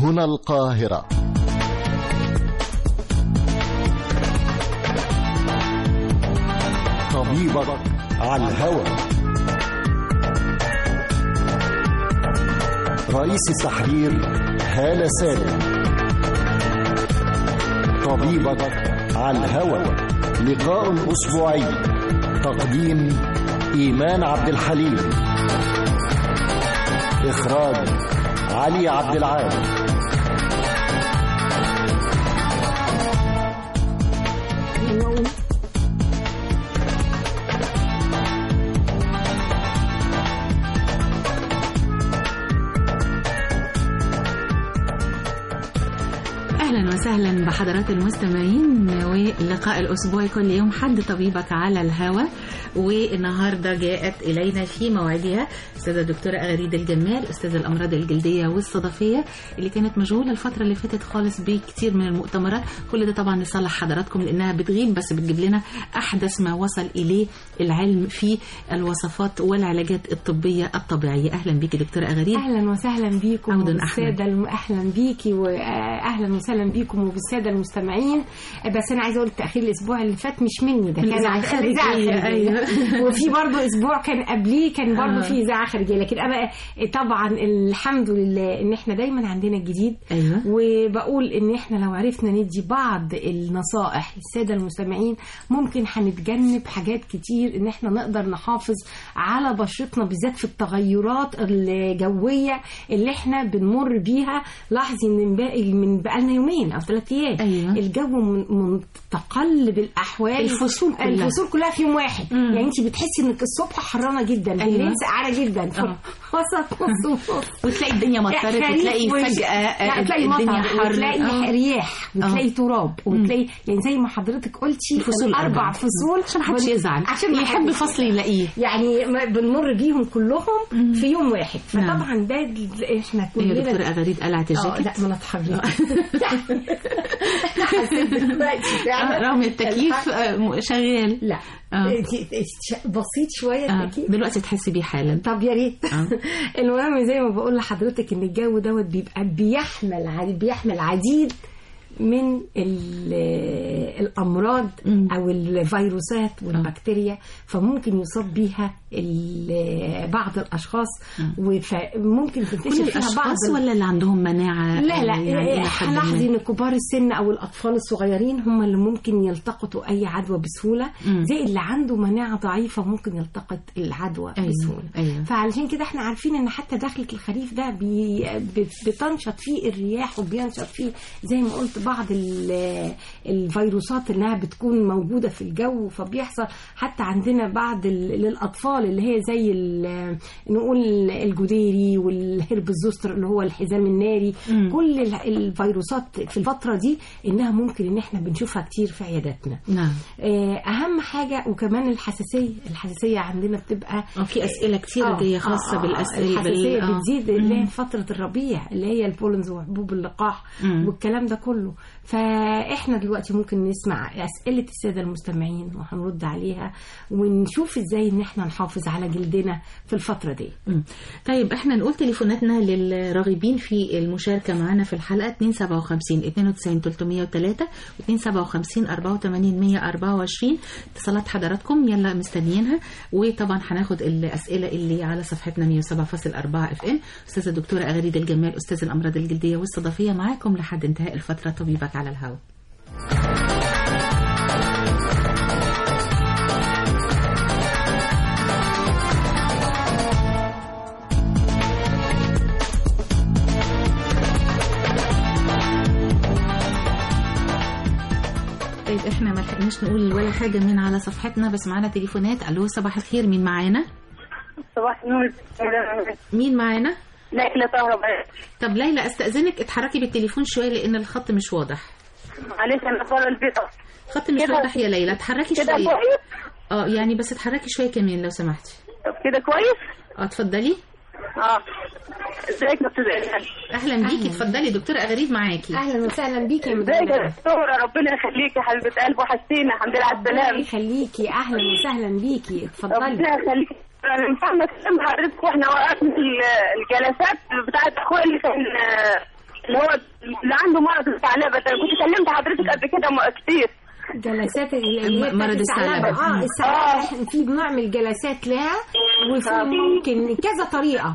هنا القاهرة طبيبك على الهوى رئيس التحرير هالة سالم طبيبك على الهوى لقاء أسبوعي تقديم إيمان عبد الحليم إخراج علي عبد العال اهلا وسهلا بحضرات المستمعين ولقاء الاسبوعي كل يوم حد طبيبك على الهوى والنهارده جاءت الينا في موعدها استاذه الدكتوره اغريد الجمال استاذه الامراض الجلديه والصدفيه اللي كانت مشغوله الفتره اللي فاتت خالص بكتير من المؤتمرات كل ده طبعا لصالح حضراتكم لانها بتغيب بس بتجيب لنا احدث ما وصل اليه العلم في الوصفات والعلاجات الطبيه الطبيعيه اهلا بيكي دكتوره اغريد اهلا وسهلا بيكم عودا وبالساده الم... اهلا بيكي واهلا وسهلا بيكم وبالساده المستمعين بس انا عايزه اقول تاخير الاسبوع اللي فات مش مني ده كان الإذاعة عن الخارجية، الإذاعة الخارجية. أيوة. وفي برضه اسبوع كان قبليه كان برضه آه. في اذاعه خارجيه لكن انا طبعا الحمد لله ان احنا دايما عندنا الجديد ايوه وبقول ان احنا لو عرفنا ندي بعض النصائح للساده المستمعين ممكن هنتجنب حاجات كتير ان احنا نقدر نحافظ على بشرتنا بالذات في التغيرات الجويه اللي احنا بنمر بيها لاحظي ان باقي من بقالنا يومين او ثلاث ايام أيوة. الجو من- متقلب الاحوال الفصول كلها. الفصول كلها في يوم واحد مم. يعني انت بتحسي انك الصبح حرانه جدا أيوة. بالليل سقعانه جدا في آه. وسط نص ونص وتلاقي الدنيا مطرت خريف وتلاقي وش- فجاه لا تلاقي الدنيا مطر حر وتلاقي آه. رياح وتلاقي تراب وتلاقي يعني زي ما حضرتك قلتي الفصول الاربع الأربعة. فصول عشان محدش بن- يزعل عشان اللي يحب محدش- فصل يلاقيه يعني ما بنمر بيهم كلهم في يوم واحد نعم. فطبعا ده ال- احنا يا كلنا دكتوره اغريد قلعت اه الجاكيت لا ما انا اتحركت حسيت دلوقتي آه، فعلا رغم التكييف آه، م- شغال لا آه. بسيط شويه آه، التكييف دلوقتي تحسي بيه حالا طب يا ريت آه. المهم زي ما بقول لحضرتك ان الجو دوت بيبقى بيحمل عديد بيحمل عديد من ال- الامراض مم. او الفيروسات والبكتيريا فممكن يصاب بيها ال- بعض الاشخاص وممكن كل تنتشر فيها بعض الاشخاص ولا اللي عندهم مناعه لا لا يعني إلى حد ما؟ هنلاحظي ان كبار السن او الاطفال الصغيرين هم اللي ممكن يلتقطوا اي عدوى بسهوله مم. زي اللي عنده مناعه ضعيفه ممكن يلتقط العدوى أيوة، بسهوله أيوة. فعلشان كده احنا عارفين ان حتى دخلة الخريف ده بي بت- بتنشط فيه الرياح وبينشط فيه زي ما قلت بعض ال- الفيروسات انها بتكون موجوده في الجو فبيحصل حتى عندنا بعض ال- للاطفال اللي هي زي ال- نقول الجديري والهرب الزوستر اللي هو الحزام الناري مم. كل ال- الفيروسات في الفتره دي انها ممكن ان احنا بنشوفها كتير في عياداتنا نعم آه، اهم حاجه وكمان الحساسيه الحساسيه عندنا بتبقى آه، في اسئله كتير آه، جايه خاصه آه، آه، بالاسئله الحساسيه بال- آه. بتزيد اللي هي مم. في فتره الربيع اللي هي البولنز وحبوب اللقاح مم. والكلام ده كله فاحنا دلوقتي ممكن نسمع اسئله الساده المستمعين وهنرد عليها ونشوف ازاي ان احنا نحافظ على جلدنا في الفتره دي مم. طيب احنا نقول تليفوناتنا للراغبين في المشاركة معنا في الحلقة 257 92 303 و 257 84 124 اتصالات حضراتكم يلا مستنيينها وطبعا هناخد الأسئلة اللي على صفحتنا 107.4 اف ام أستاذة الدكتورة أغريد الجمال أستاذ الأمراض الجلدية والصدفية معاكم لحد انتهاء الفترة طبيبك على الهواء طيب احنا ما لحقناش نقول ولا حاجة من على صفحتنا بس معانا تليفونات الو صباح الخير مين معانا صباح النور مين معانا ليلى طاهرة طب ليلى استأذنك اتحركي بالتليفون شوية لأن الخط مش واضح معلش انا بره البيت الخط مش كده- واضح يا ليلى اتحركي كده شوية كويس اه يعني بس اتحركي شوية كمان لو سمحتي طب كده كويس اه اتفضلي اه ازيك يا استاذ ايمان اهلا بيكي اتفضلي دكتورة أغريد معاكي اهلا وسهلا بيكي يا ازيك يا مدام دكتوره ربنا يخليكي يا حبيبه قلب وحشتينا الحمد لله على ربنا السلامه يخليكي اهلا وسهلا بيكي اتفضلي ربنا يخليكي انا مفهمه كلام حضرتك واحنا وقفنا ال- الجلسات بتاعت اخويا اللي كان آه، اللي هو اللي عنده مرض الثعلبه ده كنت كلمت حضرتك قبل كده م- كتير جلسات اللي هي مرض بتاعت الثعلبة. اه مم. الثعلبة احنا في بنعمل جلسات لها وفي ممكن كذا طريقة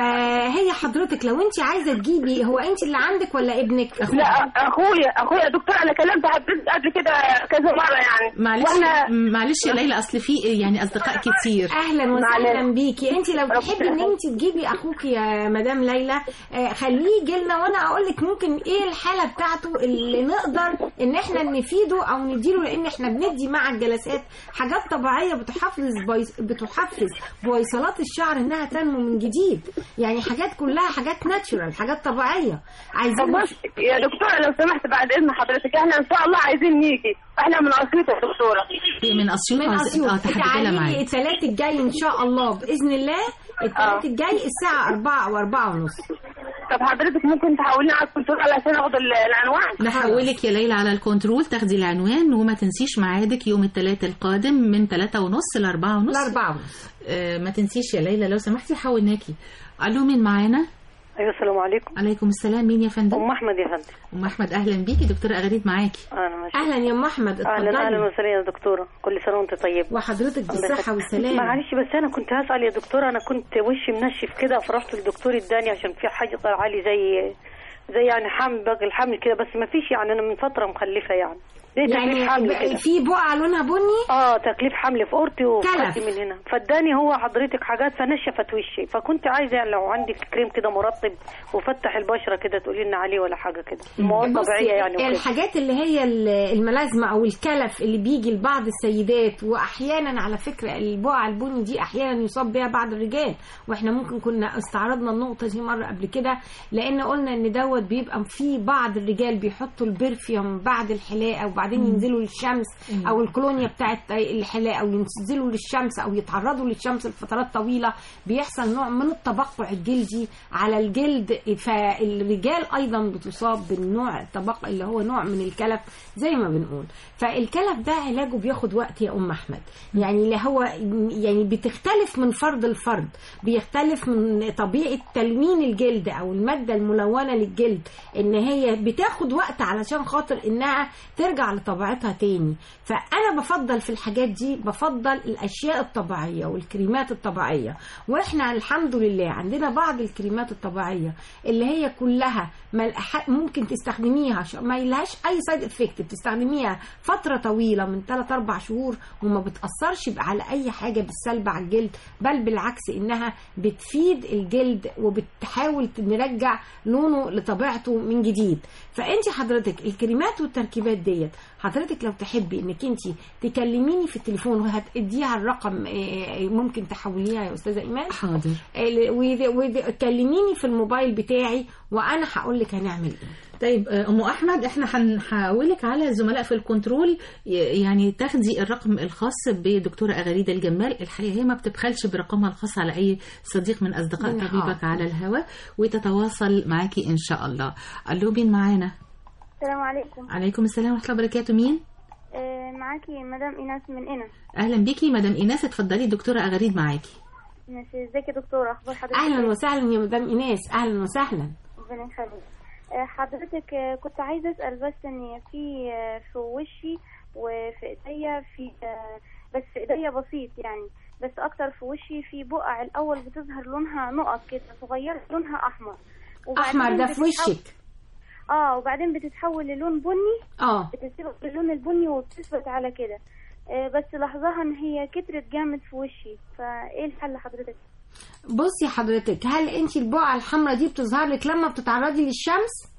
فهي حضرتك لو انت عايزة تجيبي هو انت اللي عندك ولا ابنك؟ لا اخويا اخويا دكتور انا كلمت حضرتك قبل كده كذا مره يعني معلش واحنا معلش يا ليلى اصل في يعني اصدقاء كتير اهلا وسهلا معلش. بيكي انت لو ربنا تحبي ان انت تجيبي اخوك يا مدام ليلى آه، خليه يجي لنا وانا اقول لك ممكن ايه الحاله بتاعته اللي نقدر ان احنا نفيده او نديله لان احنا بندي مع الجلسات حاجات طبيعيه بتحفز بيص... بتحفز بويصلات الشعر انها تنمو من جديد يعني حاجات كلها حاجات ناتشورال حاجات طبيعيه طب عايزين بص يا دكتوره لو سمحت بعد اذن حضرتك احنا ان شاء الله عايزين نيجي احنا من اسيوط يا دكتوره من اسيوط من عايز- اسيوط اه تحدي تعالي لي معايا الثلاث الجاي ان شاء الله باذن الله الثلاث الجاي الساعه 4 او 4 ونص طب حضرتك ممكن تحولنا على الكنترول علشان اخد ال- العنوان نحولك يا ليلى على الكنترول تاخدي العنوان وما تنسيش ميعادك يوم الثلاث القادم من 3 ونص ل 4 ونص الأربعة ونص آه ما تنسيش يا ليلى لو سمحتي حولناكي الو مين معانا ايوه السلام عليكم عليكم السلام مين يا فندم ام احمد يا فندم ام احمد اهلا بيكي دكتوره اغريد معاكي انا ماشي اهلا يا ام احمد اهلا اهلا اتفضلي وسهلا يا دكتوره كل سنه وانت طيب وحضرتك بالصحه والسلامه معلش بس انا كنت هسال يا دكتوره انا كنت وشي منشف كده فرحت للدكتور اداني عشان في حاجه طالعه لي زي زي يعني حمل باقي الحمل كده بس ما فيش يعني انا من فتره مخلفه يعني زي تكليف يعني حمل ب- كده في بقعه لونها بني اه تكليف حمل في اورتي وخدت كلف. من هنا فاداني هو حضرتك حاجات فنشفت وشي فكنت عايزه يعني لو عندك كريم كده مرطب وفتح البشره كده تقولي لنا عليه ولا حاجه كده مواد بصي، طبيعيه يعني وكده. الحاجات اللي هي ال- الملازمه او الكلف اللي بيجي لبعض السيدات واحيانا على فكره البقعه البني دي احيانا يصاب بها بعض الرجال واحنا ممكن كنا استعرضنا النقطه دي مره قبل كده لان قلنا ان دوت بيبقى في بعض الرجال بيحطوا البرفيوم بعد الحلاقه وبعدين ينزلوا للشمس او الكولونيا بتاعت الحلاقه او ينزلوا للشمس او يتعرضوا للشمس لفترات طويله بيحصل نوع من التبقع الجلدي على الجلد فالرجال ايضا بتصاب بالنوع التبقع اللي هو نوع من الكلف زي ما بنقول فالكلف ده علاجه بياخد وقت يا ام احمد يعني اللي هو يعني بتختلف من فرد لفرد بيختلف من طبيعه تلوين الجلد او الماده الملونه للجلد ان هي بتاخد وقت علشان خاطر انها ترجع لطبيعتها تاني فانا بفضل في الحاجات دي بفضل الاشياء الطبيعيه والكريمات الطبيعيه واحنا الحمد لله عندنا بعض الكريمات الطبيعيه اللي هي كلها ملح- ممكن تستخدميها ش- ما لهاش اي سايد افكت بتستخدميها فتره طويله من 3 4 شهور وما بتاثرش ب- على اي حاجه بالسلب على الجلد بل بالعكس انها بتفيد الجلد وبتحاول نرجع لونه لطبيعته من جديد فانت حضرتك الكريمات والتركيبات ديت حضرتك لو تحبي انك انت تكلميني في التليفون وهتديها الرقم آه، ممكن تحوليها يا استاذه ايمان حاضر وكلميني في الموبايل بتاعي وانا هقول لك هنعمل ايه طيب آه، ام احمد احنا هنحولك على الزملاء في الكنترول ي- يعني تاخدي الرقم الخاص بدكتوره اغاريده الجمال الحقيقه هي ما بتبخلش برقمها الخاص على اي صديق من اصدقاء من طبيبك حاضر. على الهواء وتتواصل معاكي ان شاء الله الو مين معانا السلام عليكم عليكم السلام ورحمه الله وبركاته مين آه، معاكي مدام ايناس من هنا اهلا بيكي مدام ايناس اتفضلي دكتوره اغاريد معاكي ماشي ازيك يا دكتورة اخبار حضرتك اهلا إيه؟ وسهلا يا مدام ايناس اهلا وسهلا ربنا يخليك آه، حضرتك آه، كنت عايزة اسأل بس ان في آه، في وشي وفي ايديا في آه، بس في ايديا بسيط يعني بس اكتر في وشي في بقع الاول بتظهر لونها نقط كده صغيرة لونها احمر وبعدين احمر ده في بتتحول- وشك اه وبعدين بتتحول للون بني اه بتسيبها باللون البني وبتثبت على كده آه، بس لاحظاها ان هي كترت جامد في وشي فايه الحل حضرتك بصي حضرتك هل انت البقعه الحمراء دي بتظهر لك لما بتتعرضي للشمس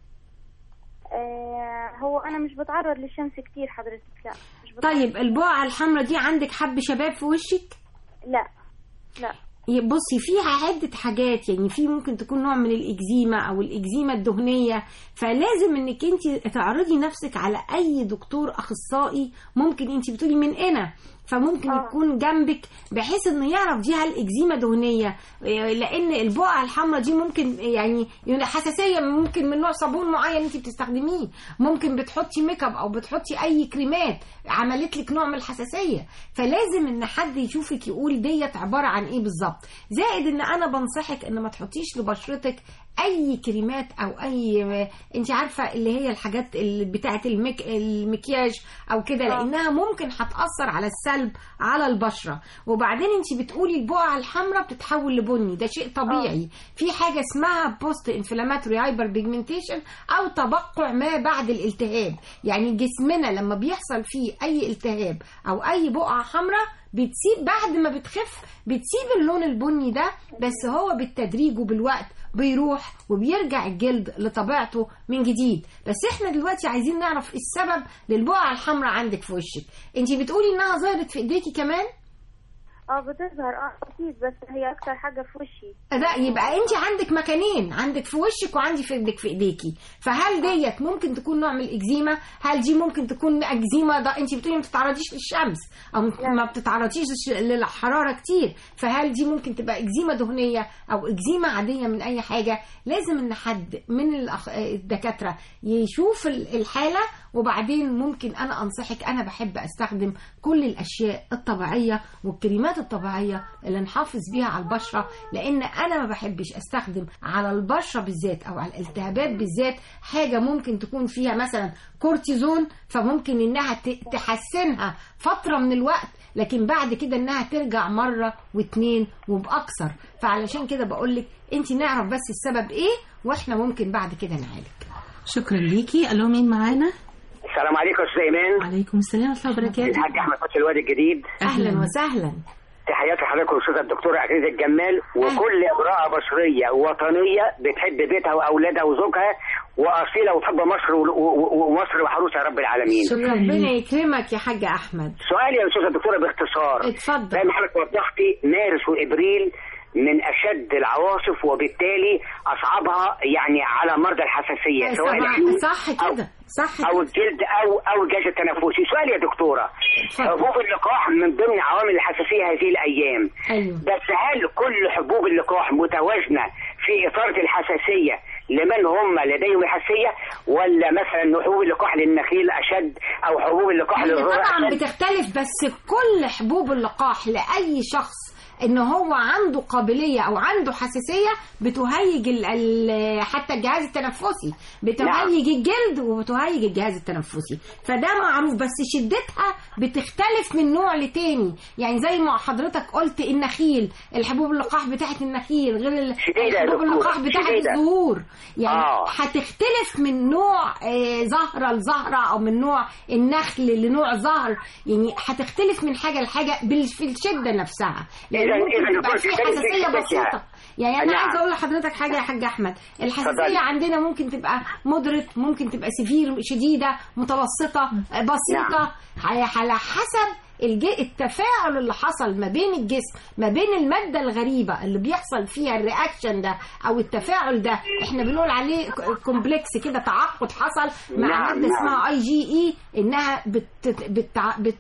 آه هو انا مش بتعرض للشمس كتير حضرتك لا مش بتعرض. طيب البقعه الحمراء دي عندك حب شباب في وشك لا لا بصي فيها عدة حاجات يعني في ممكن تكون نوع من الإكزيما أو الإكزيما الدهنية فلازم إنك أنت تعرضي نفسك على أي دكتور أخصائي ممكن أنت بتقولي من هنا فممكن آه. يكون جنبك بحيث انه يعرف دي هل اكزيما دهنيه إيه، لان البقعه الحمراء دي ممكن يعني يعني حساسيه ممكن من نوع صابون معين انت بتستخدميه ممكن بتحطي ميك اب او بتحطي اي كريمات عملت لك نوع من الحساسيه فلازم ان حد يشوفك يقول ديت عباره عن ايه بالظبط زائد ان انا بنصحك ان ما تحطيش لبشرتك اي كريمات او اي انت عارفه اللي هي الحاجات اللي بتاعه المك... المكياج او كده لانها ممكن هتاثر على السلب على البشره وبعدين انت بتقولي البقعه الحمراء بتتحول لبني ده شيء طبيعي في حاجه اسمها بوست انفلاماتوري هايبر بيجمنتيشن او تبقع ما بعد الالتهاب يعني جسمنا لما بيحصل فيه اي التهاب او اي بقعه حمراء بتسيب بعد ما بتخف بتسيب اللون البني ده بس هو بالتدريج وبالوقت بيروح وبيرجع الجلد لطبيعته من جديد بس احنا دلوقتي عايزين نعرف السبب للبقعة الحمراء عندك في وشك انت بتقولي انها ظهرت في ايديكي كمان اه بتظهر اه اكيد بس هي اكتر حاجه في وشي لا يبقى انت عندك مكانين عندك في وشك وعندي في ايدك في ايديكي فهل ديت ممكن تكون نوع من الاكزيما هل دي ممكن تكون اكزيما ده انت بتقولي ما بتتعرضيش للشمس او ما بتتعرضيش للحراره كتير فهل دي ممكن تبقى اكزيما دهنيه او اكزيما عاديه من اي حاجه لازم ان حد من الأخ... الدكاتره يشوف الحاله وبعدين ممكن انا انصحك انا بحب استخدم كل الاشياء الطبيعيه والكريمات الطبيعيه اللي نحافظ بيها على البشره لان انا ما بحبش استخدم على البشره بالذات او على الالتهابات بالذات حاجه ممكن تكون فيها مثلا كورتيزون فممكن انها تحسنها فتره من الوقت لكن بعد كده انها ترجع مره واتنين وباكثر فعلشان كده بقول لك انت نعرف بس السبب ايه واحنا ممكن بعد كده نعالج شكرا ليكي الو مين معانا السلام عليكم يا استاذ ايمان وعليكم السلام ورحمه الله وبركاته الحاج احمد فتحي الوادي الجديد اهلا وسهلا تحياتي لحضرتك الاستاذه الدكتوره عزيز الجمال وكل امراه بشريه وطنيه بتحب بيتها واولادها وزوجها واصيله وتحب مصر و- و- ومصر وحروسها يا رب العالمين شكرا ربنا ليك يكرمك يا حاج احمد سؤالي يا استاذه الدكتوره باختصار اتفضل زي ما حضرتك وضحتي مارس وابريل من اشد العواصف وبالتالي اصعبها يعني على مرضى الحساسيه سواء صح- العيون صح أو- كده صح او كده الجلد او او الجهاز التنفسي سؤال يا دكتوره اتفضل. حبوب اللقاح من ضمن عوامل الحساسيه هذه الايام ايوه بس هل كل حبوب اللقاح متوازنه في اثاره الحساسيه لمن هم لديهم الحساسيه ولا مثلا حبوب اللقاح للنخيل اشد او حبوب اللقاح هي للذره طبعا اشد بتختلف بس كل حبوب اللقاح لاي شخص ان هو عنده قابليه او عنده حساسيه بتهيج ال ال حتى الجهاز التنفسي بتهيج الجلد وبتهيج الجهاز التنفسي فده معروف بس شدتها بتختلف من نوع لتاني يعني زي ما حضرتك قلت النخيل الحبوب اللقاح بتاعت النخيل غير ال- شديدة يا الحبوب دكتورة، اللقاح بتاعت شديدة. الزهور يعني آه. هتختلف من نوع آه، زهرة لزهرة أو من نوع النخل لنوع زهر يعني هتختلف من حاجة لحاجة بال- في الشدة نفسها لأن إذا- ممكن إذا تبقى في تختلف في حساسية شدتها. بسيطة يعني أنا نعم. عايزة أقول لحضرتك حاجة يا حاج أحمد الحساسية اتفضلي. عندنا ممكن تبقى مدرت ممكن تبقى سفير شديدة متوسطة آه، بسيطة على على حسب الج- التفاعل اللي حصل ما بين الجسم ما بين المادة الغريبة اللي بيحصل فيها الرياكشن ده او التفاعل ده احنا بنقول عليه ك- كومبلكس كده تعقد حصل مع نعم، مادة نعم. اسمها اي جي اي انها بت بت بت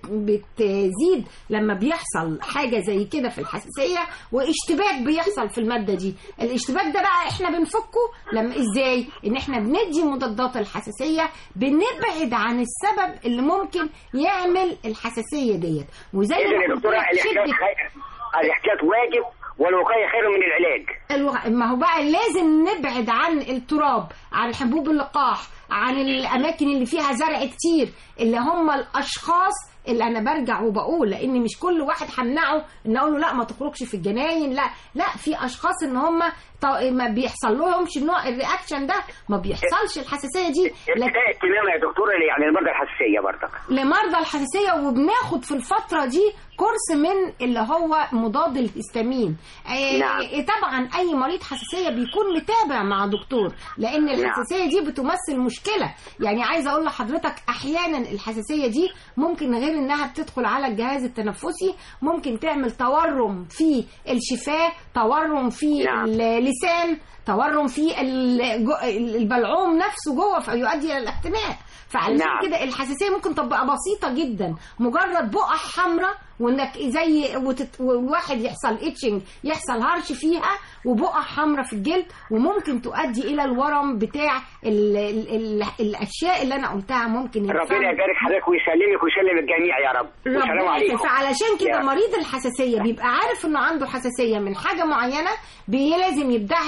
بتزيد لما بيحصل حاجة زي كده في الحساسية واشتباك بيحصل في المادة دي الاشتباك ده بقى احنا بنفكه لما ازاي ان احنا بندي مضادات الحساسية بنبعد عن السبب اللي ممكن يعمل الحساسية ديت وزي اذا ما يا قلت دكتوره لك الاحتياط شدة خير الاحتياط واجب والوقايه خير من العلاج الوغ... ما هو بقى لازم نبعد عن التراب عن حبوب اللقاح عن الاماكن اللي فيها زرع كتير اللي هم الاشخاص اللي انا برجع وبقول لان مش كل واحد همنعه ان اقول له لا ما تخرجش في الجناين لا لا في اشخاص ان هم ط... ما بيحصل لهمش النوع الرياكشن ده ما بيحصلش الحساسيه دي لكن ابتداء اهتمام يا دكتوره يعني المرضى الحساسيه برضك لمرضى الحساسيه وبناخد في الفتره دي كورس من اللي هو مضاد الهستامين آه، نعم. طبعا اي مريض حساسيه بيكون متابع مع دكتور لان الحساسيه دي بتمثل مشكله يعني عايزه اقول لحضرتك احيانا الحساسيه دي ممكن غير انها بتدخل على الجهاز التنفسي ممكن تعمل تورم في الشفاه تورم في نعم. اللسان تورم في ال- جو- البلعوم نفسه جوه فيؤدي الى الاختناق فعلشان نعم. كده الحساسيه ممكن تبقى بسيطه جدا مجرد بقع حمراء وانك زي وتت... والواحد يحصل اتشنج يحصل هرش فيها وبقع حمراء في الجلد وممكن تؤدي الى الورم بتاع ال... ال... ال... الاشياء اللي انا قلتها ممكن ربنا يتفهم. يبارك حضرتك ويسلمك ويسلم الجميع يا رب والسلام ربنا عليكم يسلمك. فعلشان كده يا. مريض الحساسيه بيبقى عارف انه عنده حساسيه من حاجه معينه بي- لازم يبتعد عنها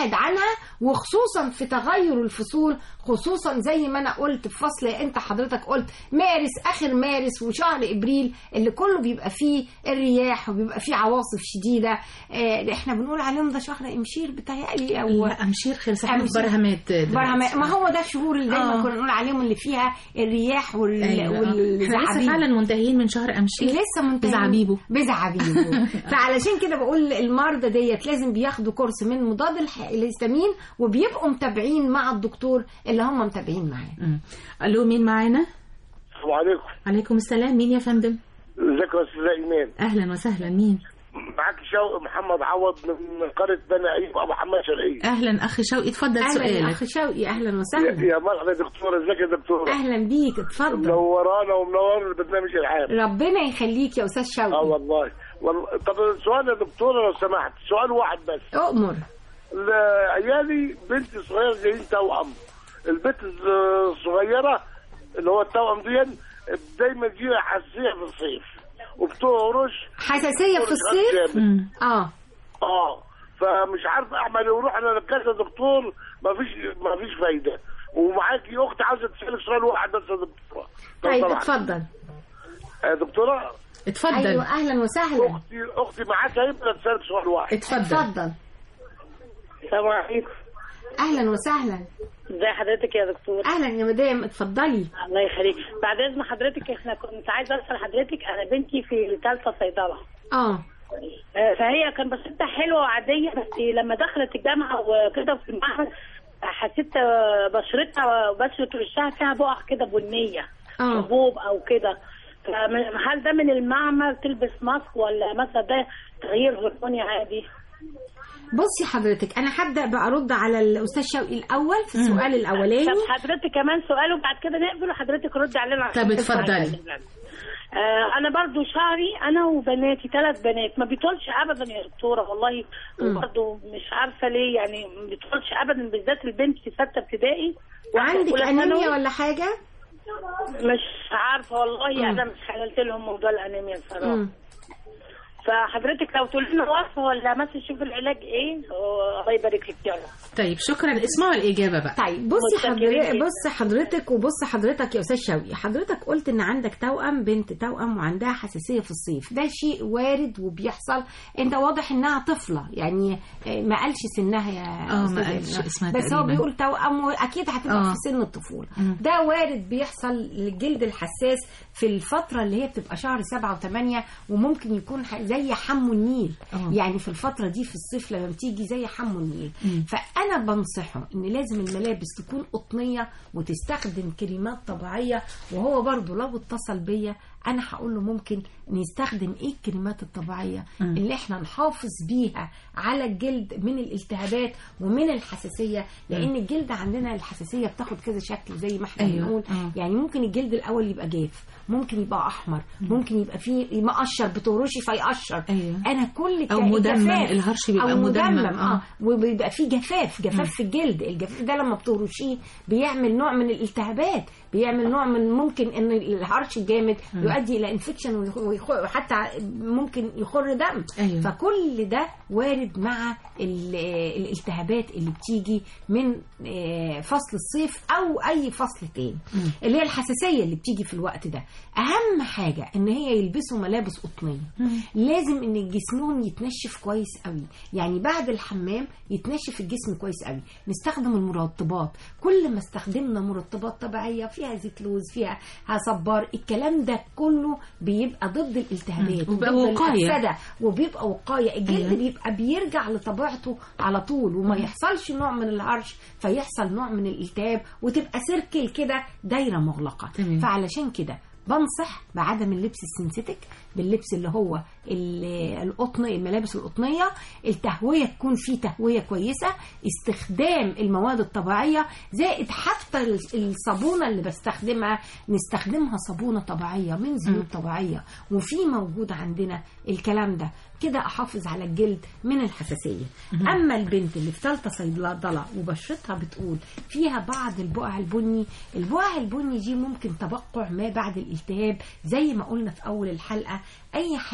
وخصوصا في تغير الفصول خصوصا زي ما انا قلت في فصل انت حضرتك قلت مارس اخر مارس وشهر ابريل اللي كله بيبقى فيه الرياح وبيبقى فيه عواصف شديده آه احنا بنقول عليهم ده شهر امشير بتهيألي او لا امشير خلص احنا في أمشير. برهمات دلوقتي. برهما ما هو ده الشهور اللي دايما آه. كنا نقول عليهم اللي فيها الرياح وال... أيوة. احنا لسه والزعابيب فعلا منتهيين من شهر امشير لسه منتهي بزعابيبه بزعابيبه فعلشان كده بقول المرضى ديت لازم بياخدوا كورس من مضاد الح- الهستامين وبيبقوا متابعين مع الدكتور اللي هم متابعين معاه مم. الو مين معانا السلام عليكم عليكم السلام مين يا فندم ازيك يا استاذ ايمان اهلا وسهلا مين معاك شوقي محمد عوض من قريه بني ايوب ابو حماد شرقيه اهلا اخي شوقي اتفضل اهلا يا سؤالك اخ شوقي اهلا يا وسهلا يا مرحبا يا دكتور ازيك يا دكتور اهلا بيك اتفضل منورانا ومنور البرنامج العام ربنا يخليك يا استاذ اه شوقي والله والله طب سؤال يا دكتور لو سمحت سؤال واحد بس اؤمر ل- عيالي بنت صغيره جايين توأم البنت الصغيره اللي هو التوأم دي دايما تجيها حساسيه في الصيف وبتهرش حساسيه في بتهرش الصيف جامد. مم. اه اه فمش عارف اعمل ايه وروح انا لكذا دكتور ما فيش ما فيش فايده ومعاكي اخت عاوزه تسالك سؤال واحد بس يا دكتوره لو طيب سمحت. اتفضل يا دكتوره اتفضل ايوه اهلا وسهلا اختي اختي معاك هيبقى تسالك سؤال واحد اتفضل اتفضل السلام عليكم اهلا وسهلا ازي حضرتك يا دكتور اهلا يا مدام اتفضلي الله يخليك بعد اذن حضرتك احنا كنت عايزه اسال حضرتك انا بنتي في ثالثه صيدله اه آه، فهي كان بسيطة حلوة وعادية بس لما دخلت الجامعة وكده في المعهد حسيت آه، بشرتها بشرة وشها فيها بقع كده بنية اه حبوب أو كده فمن- هل ده من المعمل تلبس ماسك ولا مثلا ده تغيير هرموني عادي؟ بصي حضرتك انا هبدا بارد على الاستاذ شوقي الاول في السؤال الاولاني طب حضرتك كمان سؤال وبعد كده نقبل وحضرتك رد علينا طب اتفضلي. آه انا برضو شعري انا وبناتي ثلاث بنات ما بيطولش ابدا يا دكتوره والله وبرضو مش عارفه ليه يعني ما بيطولش ابدا بالذات البنت في سته ابتدائي عندك أولى انيميا ثانوي. ولا حاجه مش عارفه والله مم. انا مش حللت لهم موضوع الانيميا بصراحه مم. فحضرتك لو تقول لنا وصفه ولا مثلا شوف العلاج ايه الله يبارك لك يا رب طيب شكرا اسمعوا الاجابه بقى طيب بصي متشكرين حضرتك جدا. بص حضرتك وبص حضرتك يا استاذ شوقي حضرتك قلت ان عندك توأم بنت توأم وعندها حساسيه في الصيف ده شيء وارد وبيحصل انت واضح انها طفله يعني آه، ما قالش سنها يا اه، ما أستاذ قالش إيمان. اسمها بس هو تقريباً. بيقول توأم واكيد هتبقى اه. في سن الطفوله مم. ده وارد بيحصل للجلد الحساس في الفتره اللي هي بتبقى شهر سبعة وثمانية وممكن يكون ح- زي حمو النيل اه. يعني في الفتره دي في الصيف لما بتيجي زي حمو النيل مم. فانا بنصحه ان لازم الملابس تكون قطنيه وتستخدم كريمات طبيعيه وهو برضو لو اتصل بيا انا هقول له ممكن نستخدم ايه الكريمات الطبيعيه مم. اللي احنا نحافظ بيها على الجلد من الالتهابات ومن الحساسيه لان الجلد عندنا الحساسيه بتاخد كذا شكل زي ما احنا أيوة. بنقول آه. يعني ممكن الجلد الاول يبقى جاف ممكن يبقى احمر ممكن يبقى فيه مقشر بتورشي فيقشر أيوة. انا كل أو ك- مدمم، جفاف الهرش بيبقى أو مدمم، اه آه. وبيبقى فيه جفاف جفاف في الجلد الجفاف ده لما بتهرشيه بيعمل نوع من الالتهابات بيعمل نوع من ممكن ان الهرش الجامد يؤدي الى انفكشن وحتى ممكن يخر دم أيوة. فكل ده وارد مع ال- الالتهابات اللي بتيجي من آه، فصل الصيف او اي فصل تاني اللي هي الحساسيه اللي بتيجي في الوقت ده اهم حاجه ان هي يلبسوا ملابس قطنيه لازم ان جسمهم يتنشف كويس قوي يعني بعد الحمام يتنشف الجسم كويس قوي نستخدم المرطبات كل ما استخدمنا مرطبات طبيعيه فيها زيت لوز فيها صبار الكلام ده كله بيبقى ضد الالتهابات مم. وبيبقى وضد وقاية. الأكسدة وبيبقى وقايه الجلد أيوة. بيبقى بيرجع لطبيعته على طول وما يحصلش نوع من الهرش فيحصل نوع من الالتهاب وتبقى سيركل كده دايره مغلقه تمام. فعلشان كده بنصح بعدم اللبس السنسيتك باللبس اللي هو ال- القطن الملابس القطنيه التهويه تكون فيه تهويه كويسه استخدام المواد الطبيعيه زائد حتى ال- الصابونه اللي بستخدمها نستخدمها صابونه طبيعيه من زيوت طبيعيه وفي موجود عندنا الكلام ده كده احافظ على الجلد من الحساسيه اما البنت اللي في ثالثه صيدله وبشرتها بتقول فيها بعض البقع البني البقع البني دي ممكن تبقع ما بعد الالتهاب زي ما قلنا في اول الحلقه اي حاجه بيبقى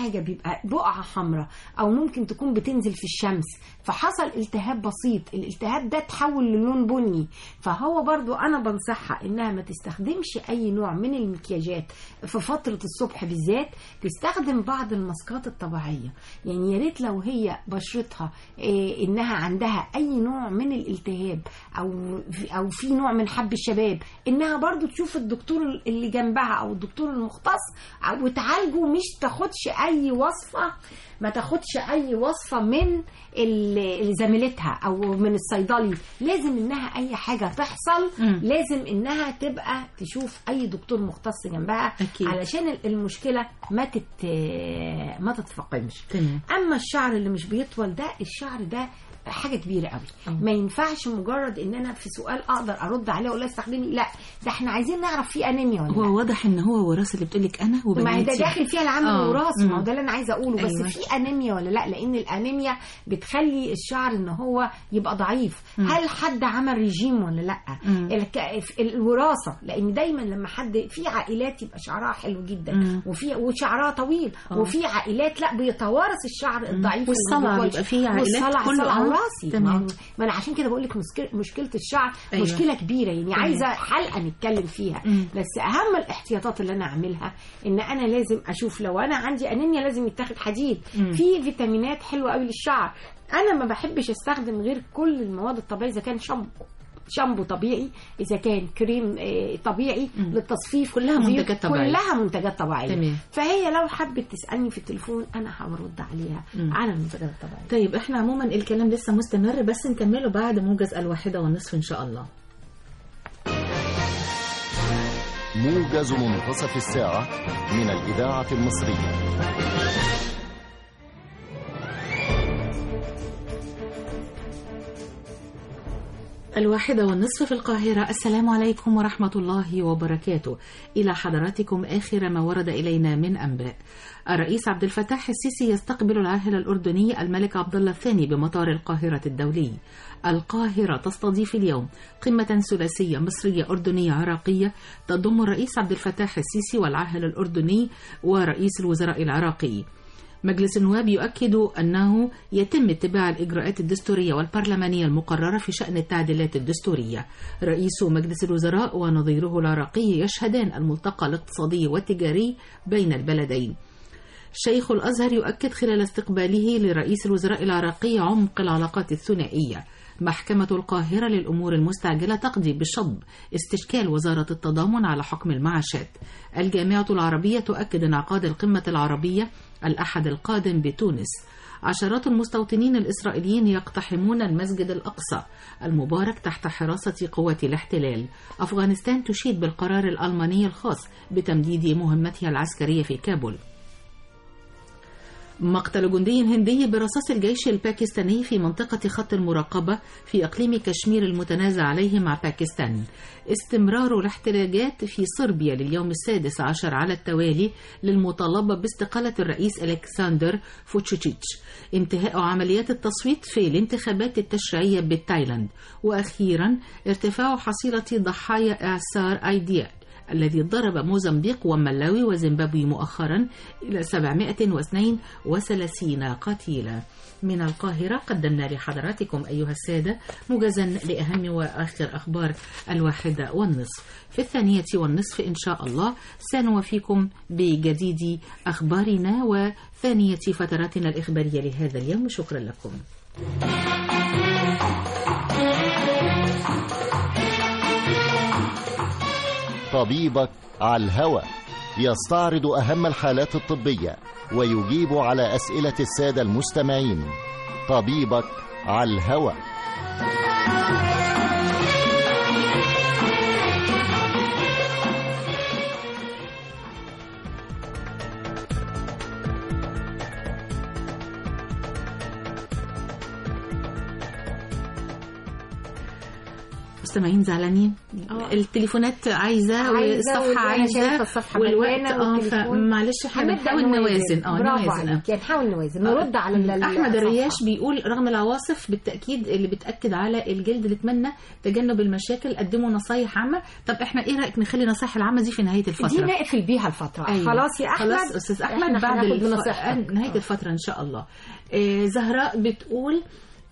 بتبقى بقعه حمراء او ممكن تكون بتنزل في الشمس فحصل التهاب بسيط الالتهاب ده تحول للون بني فهو برضو انا بنصحها انها ما تستخدمش اي نوع من المكياجات في فتره الصبح بالذات تستخدم بعض الماسكات الطبيعيه يعني يا ريت لو هي بشرتها إيه انها عندها اي نوع من الالتهاب او في او في نوع من حب الشباب انها برضو تشوف الدكتور اللي جنبها او الدكتور المختص وتعالجه مش تاخدش اي وصفه ما تاخدش اي وصفه من ال- زميلتها او من الصيدلي لازم انها اي حاجه تحصل مم. لازم انها تبقى تشوف اي دكتور مختص جنبها أكيد. علشان ال- المشكله ما تت ما تتفاقمش تمام اما الشعر اللي مش بيطول ده الشعر ده حاجه كبيره قوي أه. ما ينفعش مجرد ان انا في سؤال اقدر ارد عليه ولا استخدمي لا ده احنا عايزين نعرف فيه انيميا ولا لا هو واضح ان هو وراثه اللي بتقول لك انا ما هي ده وبناتي داخل فيها العامل آه. الوراثي ما هو مم. ده اللي انا عايزه اقوله بس أيوة. في انيميا ولا لا لان الانيميا بتخلي الشعر ان هو يبقى ضعيف مم. هل حد عمل ريجيم ولا لا مم. الك- الوراثه لان دايما لما حد في عائلات يبقى شعرها حلو جدا مم. وفي وشعرها طويل آه. وفي عائلات لا بيتوارث الشعر الضعيف والصلع اللي ما بيبقى في عائلات والصلع كله صلع آه. وراثي تمام. ما, ما انا عشان كده بقول لك مشكله مشكله الشعر أيوة. مشكله كبيره يعني تمام. عايزه حلقه نتكلم فيها مم. بس اهم الاحتياطات اللي انا اعملها ان انا لازم اشوف لو انا عندي انيميا لازم يتاخد حديد مم. في فيتامينات حلوه قوي للشعر انا ما بحبش استخدم غير كل المواد الطبيعيه اذا كان شامبو شامبو طبيعي اذا كان كريم آه، طبيعي مم. للتصفيف كلها زيوت، منتجات طبيعية. كلها منتجات طبيعيه تمام. فهي لو حبت تسالني في التليفون انا هرد عليها مم. على المنتجات الطبيعيه طيب احنا عموما الكلام لسه مستمر بس نكمله بعد موجز الواحدة والنصف ان شاء الله موجز منتصف الساعة من الإذاعة المصرية الواحدة والنصف في القاهرة السلام عليكم ورحمة الله وبركاته إلى حضراتكم آخر ما ورد إلينا من أنباء الرئيس عبد الفتاح السيسي يستقبل العاهل الأردني الملك عبد الله الثاني بمطار القاهرة الدولي القاهرة تستضيف اليوم قمة ثلاثية مصرية أردنية عراقية تضم الرئيس عبد الفتاح السيسي والعاهل الأردني ورئيس الوزراء العراقي مجلس النواب يؤكد أنه يتم اتباع الإجراءات الدستورية والبرلمانية المقررة في شأن التعديلات الدستورية رئيس مجلس الوزراء ونظيره العراقي يشهدان الملتقى الاقتصادي والتجاري بين البلدين شيخ الأزهر يؤكد خلال استقباله لرئيس الوزراء العراقي عمق العلاقات الثنائية محكمة القاهرة للأمور المستعجلة تقضي بشطب استشكال وزارة التضامن على حكم المعاشات الجامعة العربية تؤكد انعقاد القمة العربية الأحد القادم بتونس عشرات المستوطنين الإسرائيليين يقتحمون المسجد الأقصى المبارك تحت حراسة قوات الاحتلال أفغانستان تشيد بالقرار الألماني الخاص بتمديد مهمتها العسكرية في كابول مقتل جندي هندي برصاص الجيش الباكستاني في منطقة خط المراقبة في إقليم كشمير المتنازع عليه مع باكستان استمرار الاحتجاجات في صربيا لليوم السادس عشر على التوالي للمطالبة باستقالة الرئيس ألكسندر فوتشيتش انتهاء عمليات التصويت في الانتخابات التشريعية بالتايلاند وأخيرا ارتفاع حصيلة ضحايا إعصار أيديا الذي ضرب موزمبيق وملاوي وزيمبابوي مؤخرا إلى 732 قتيلا من القاهرة قدمنا لحضراتكم أيها السادة موجزا لأهم وآخر أخبار الواحدة والنصف في الثانية والنصف إن شاء الله سنوفيكم بجديد أخبارنا وثانية فتراتنا الإخبارية لهذا اليوم شكرا لكم طبيبك على الهوى يستعرض أهم الحالات الطبية ويجيب على أسئلة السادة المستمعين طبيبك على الهوى المستمعين زعلانين آه. التليفونات عايزه عايزة والصفحه وأنا شايفة عايزه الصفحة والوقت مليانة اه والتليفون. فمعلش احنا هنبدأ بنحاول نوازن اه برافو نوازن آه. عليك يعني نحاول نوازن نرد على ال- ال- احمد الرياش الصفحة. بيقول رغم العواصف بالتاكيد اللي بتاكد على الجلد نتمنى تجنب المشاكل قدموا نصايح عامه طب احنا ايه رايك نخلي النصايح العامه دي في نهايه الفتره دي نقفل بيها الفترة أيوة. خلاص يا أحمد خلاص استاذ احمد إحنا بعد هناخد الف... بنصيحتك. نهايه الفتره ان شاء الله آه زهراء بتقول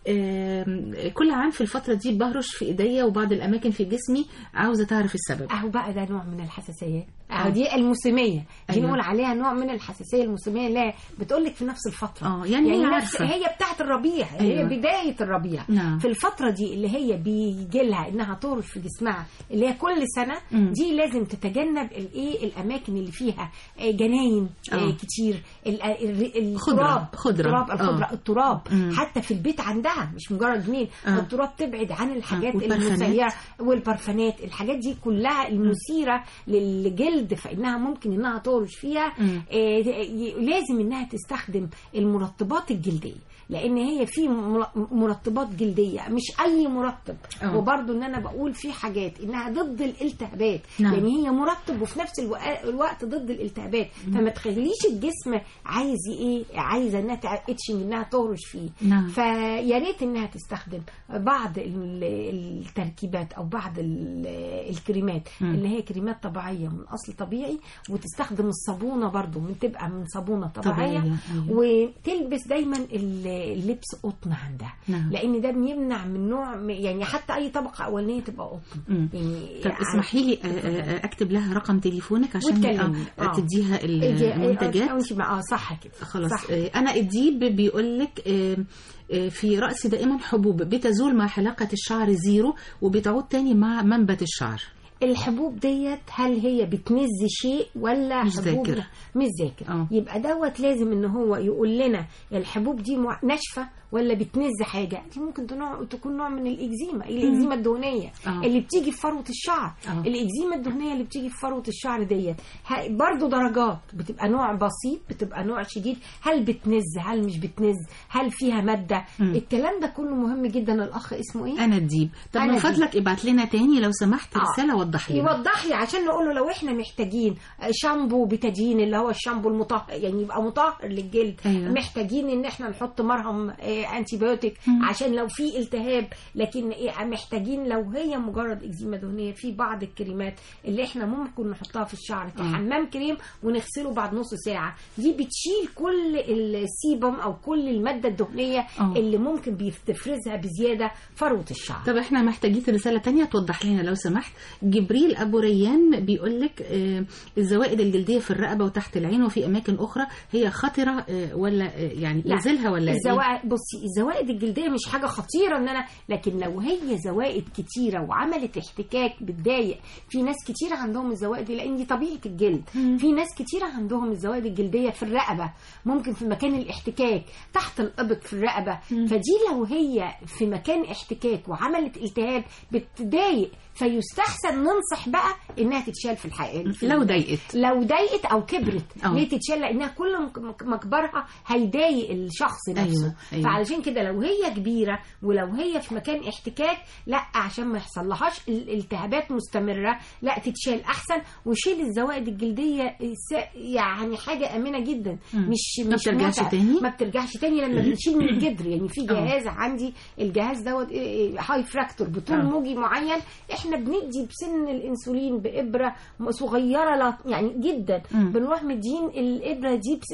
آم، كل عام في الفترة دي بهرش في ايديا وبعض الأماكن في جسمي عاوزة تعرف السبب اهو بقى ده نوع من الحساسيه آه. اهو دي الموسميه دي أيوة. نقول عليها نوع من الحساسيه الموسميه اللي بتقول لك في نفس الفتره اه يعني, هي نفس عارفة هي بتاعت الربيع أيوة. هي بدايه الربيع نعم. في الفتره دي اللي هي بيجي لها انها ترش في جسمها اللي هي كل سنه مم. دي لازم تتجنب الايه الاماكن اللي فيها آه، جناين آه، آه. كتير ال- ال- خضرة. التراب خضرة. التراب الخضره آه. التراب مم. حتى في البيت عندها مش مجرد جنين آه. التراب تبعد عن الحاجات والبرفانات. المسيره والبرفانات الحاجات دي كلها المثيره للجلد فانها ممكن انها تورش فيها مم. آه، ي- لازم انها تستخدم المرطبات الجلديه لان هي في مر- مرطبات جلديه مش اي مرطب آه. وبرده ان انا بقول في حاجات انها ضد الالتهابات نعم. يعني هي مرطب وفي نفس الوق- الوقت ضد الالتهابات فما تخليش الجسم عايز ايه عايزه انها اتشنج انها تهرش فيه نعم. فيا ريت انها تستخدم بعض ال- التركيبات او بعض ال- الكريمات مم. اللي هي كريمات طبيعيه من اصل طبيعي وتستخدم الصابونه برضو من تبقى من صابونه طبيعيه طبيعية، أيوة. وتلبس دايما ال- اللبس قطن عندها نعم. لان ده بيمنع من نوع يعني حتى اي طبقه اولانيه تبقى قطن مم. يعني طب اسمحي لي آه، آه، اكتب لها رقم تليفونك عشان وتكلمني. آه، آه. تديها إيه- المنتجات اه انت اه صح كده خلاص صح. آه، انا اديب بيقول لك آه، آه، في رأسي دائما حبوب بتزول مع حلاقة الشعر زيرو وبتعود تاني مع منبت الشعر الحبوب ديت هل هي بتنز شيء ولا مش حبوب ذاكر. مش ذاكر آه. يبقى دوت لازم ان هو يقول لنا الحبوب دي مع- ناشفه ولا بتنز حاجه دي ممكن تنوع تكون نوع من الاكزيما الاكزيما الدهنيه آه. اللي بتيجي في فروه الشعر آه. الاكزيما الدهنيه اللي بتيجي في فروه الشعر ديت ه- برضو درجات بتبقى نوع بسيط بتبقى نوع شديد هل بتنز هل مش بتنز هل فيها ماده مم. الكلام ده كله مهم جدا الاخ اسمه ايه انا اديب طب أنا من ديب. فضلك ابعت لنا تاني لو سمحت آه. رسالة وضح لنا يوضح لي عشان نقول له لو احنا محتاجين شامبو بتادين اللي هو الشامبو المطهر يعني يبقى مطهر للجلد أيوة. محتاجين ان احنا نحط مرهم آه، انتي بيوتيك مم. عشان لو في التهاب لكن إيه، محتاجين لو هي مجرد اكزيما دهنيه في بعض الكريمات اللي احنا ممكن نحطها في الشعر كحمام كريم ونغسله بعد نص ساعه دي بتشيل كل السيبم او كل الماده الدهنيه آه. اللي ممكن بتفرزها بزياده فروه الشعر طب احنا محتاجين رسالة تانية توضح لنا لو سمحت جبريل أبو ريان بيقول لك آه، الزوائد الجلدية في الرقبة وتحت العين وفي أماكن أخرى هي خطرة آه، ولا آه، يعني لا. يزيلها ولا إيه؟ الزوائد بصي الزوائد الجلديه مش حاجه خطيره ان انا لكن لو هي زوائد كتيره وعملت احتكاك بتضايق في ناس كتيره عندهم الزوائد دي لان دي طبيعه الجلد في ناس كتيره عندهم الزوائد الجلديه في الرقبه ممكن في مكان الاحتكاك تحت الابط في الرقبه فدي لو هي في مكان احتكاك وعملت التهاب بتضايق فيستحسن ننصح بقى انها تتشال في الحقيقه لو ضايقت لو ضايقت او كبرت آه. ليه تتشال لانها كل مك- مك- مكبرها هيضايق الشخص نفسه أيوة، أيوة. فعلشان كده لو هي كبيره ولو هي في مكان احتكاك لا عشان ما يحصلهاش الالتهابات مستمره لا تتشال احسن وشيل الزوائد الجلديه س- يعني حاجه امنه جدا مم. مش ما مش بترجعش متعب. تاني؟ ما بترجعش تاني لما بنشيل من الجدر يعني في آه. جهاز عندي الجهاز دوت هاي فراكتور بطول آه. موجي معين احنا بندي بسن الانسولين بابره صغيره لا يعني جدا مم. بنروح مدين الابره دي بس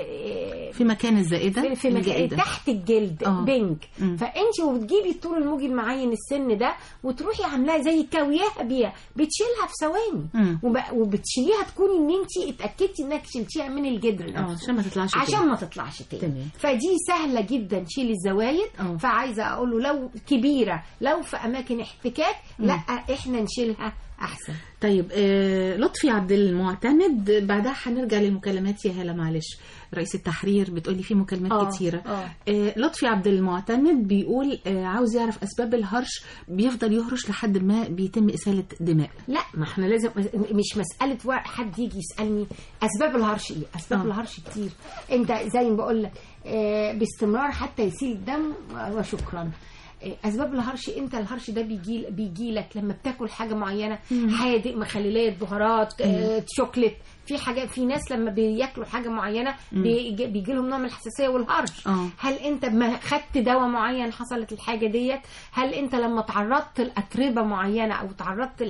آه، في مكان الزائدة في, في مكان الجائدة. تحت الجلد آه. بنك مم. فانت وبتجيبي الطول الموجي المعين السن ده وتروحي عاملاها زي كاوياها بيها بتشيلها في ثواني مم. وب- وبتشيليها تكوني ان انت اتاكدتي انك شلتيها من الجدر اه نفسه عشان ما تطلعش عشان تاني. ما تطلعش تاني تمام. فدي سهله جدا تشيل الزوايد اه. فعايزه اقول له لو كبيره لو في اماكن احتكاك لا احنا نشيلها احسن طيب آه لطفي عبد المعتمد بعدها هنرجع للمكالمات يا هلا معلش رئيس التحرير بتقولي في مكالمات آه، كتيرة آه. آه لطفي عبد المعتمد بيقول آه عاوز يعرف أسباب الهرش بيفضل يهرش لحد ما بيتم إسالة دماء لا ما احنا لازم مش مساله وا- حد يجي يسالني اسباب الهرش ايه اسباب آه. الهرش كتير انت زي ما بقول لك آه، باستمرار حتى يسيل الدم وشكرا اسباب الهرش انت الهرش ده بيجي بيجي لك لما بتاكل حاجه معينه حادق مخللات بهارات آه، شوكليت في حاجات في ناس لما بياكلوا حاجه معينه بيجي, بيجي لهم نوع من الحساسيه والهرش آه. هل انت ما خدت دواء معين حصلت الحاجه ديت هل انت لما تعرضت لاتربه معينه او تعرضت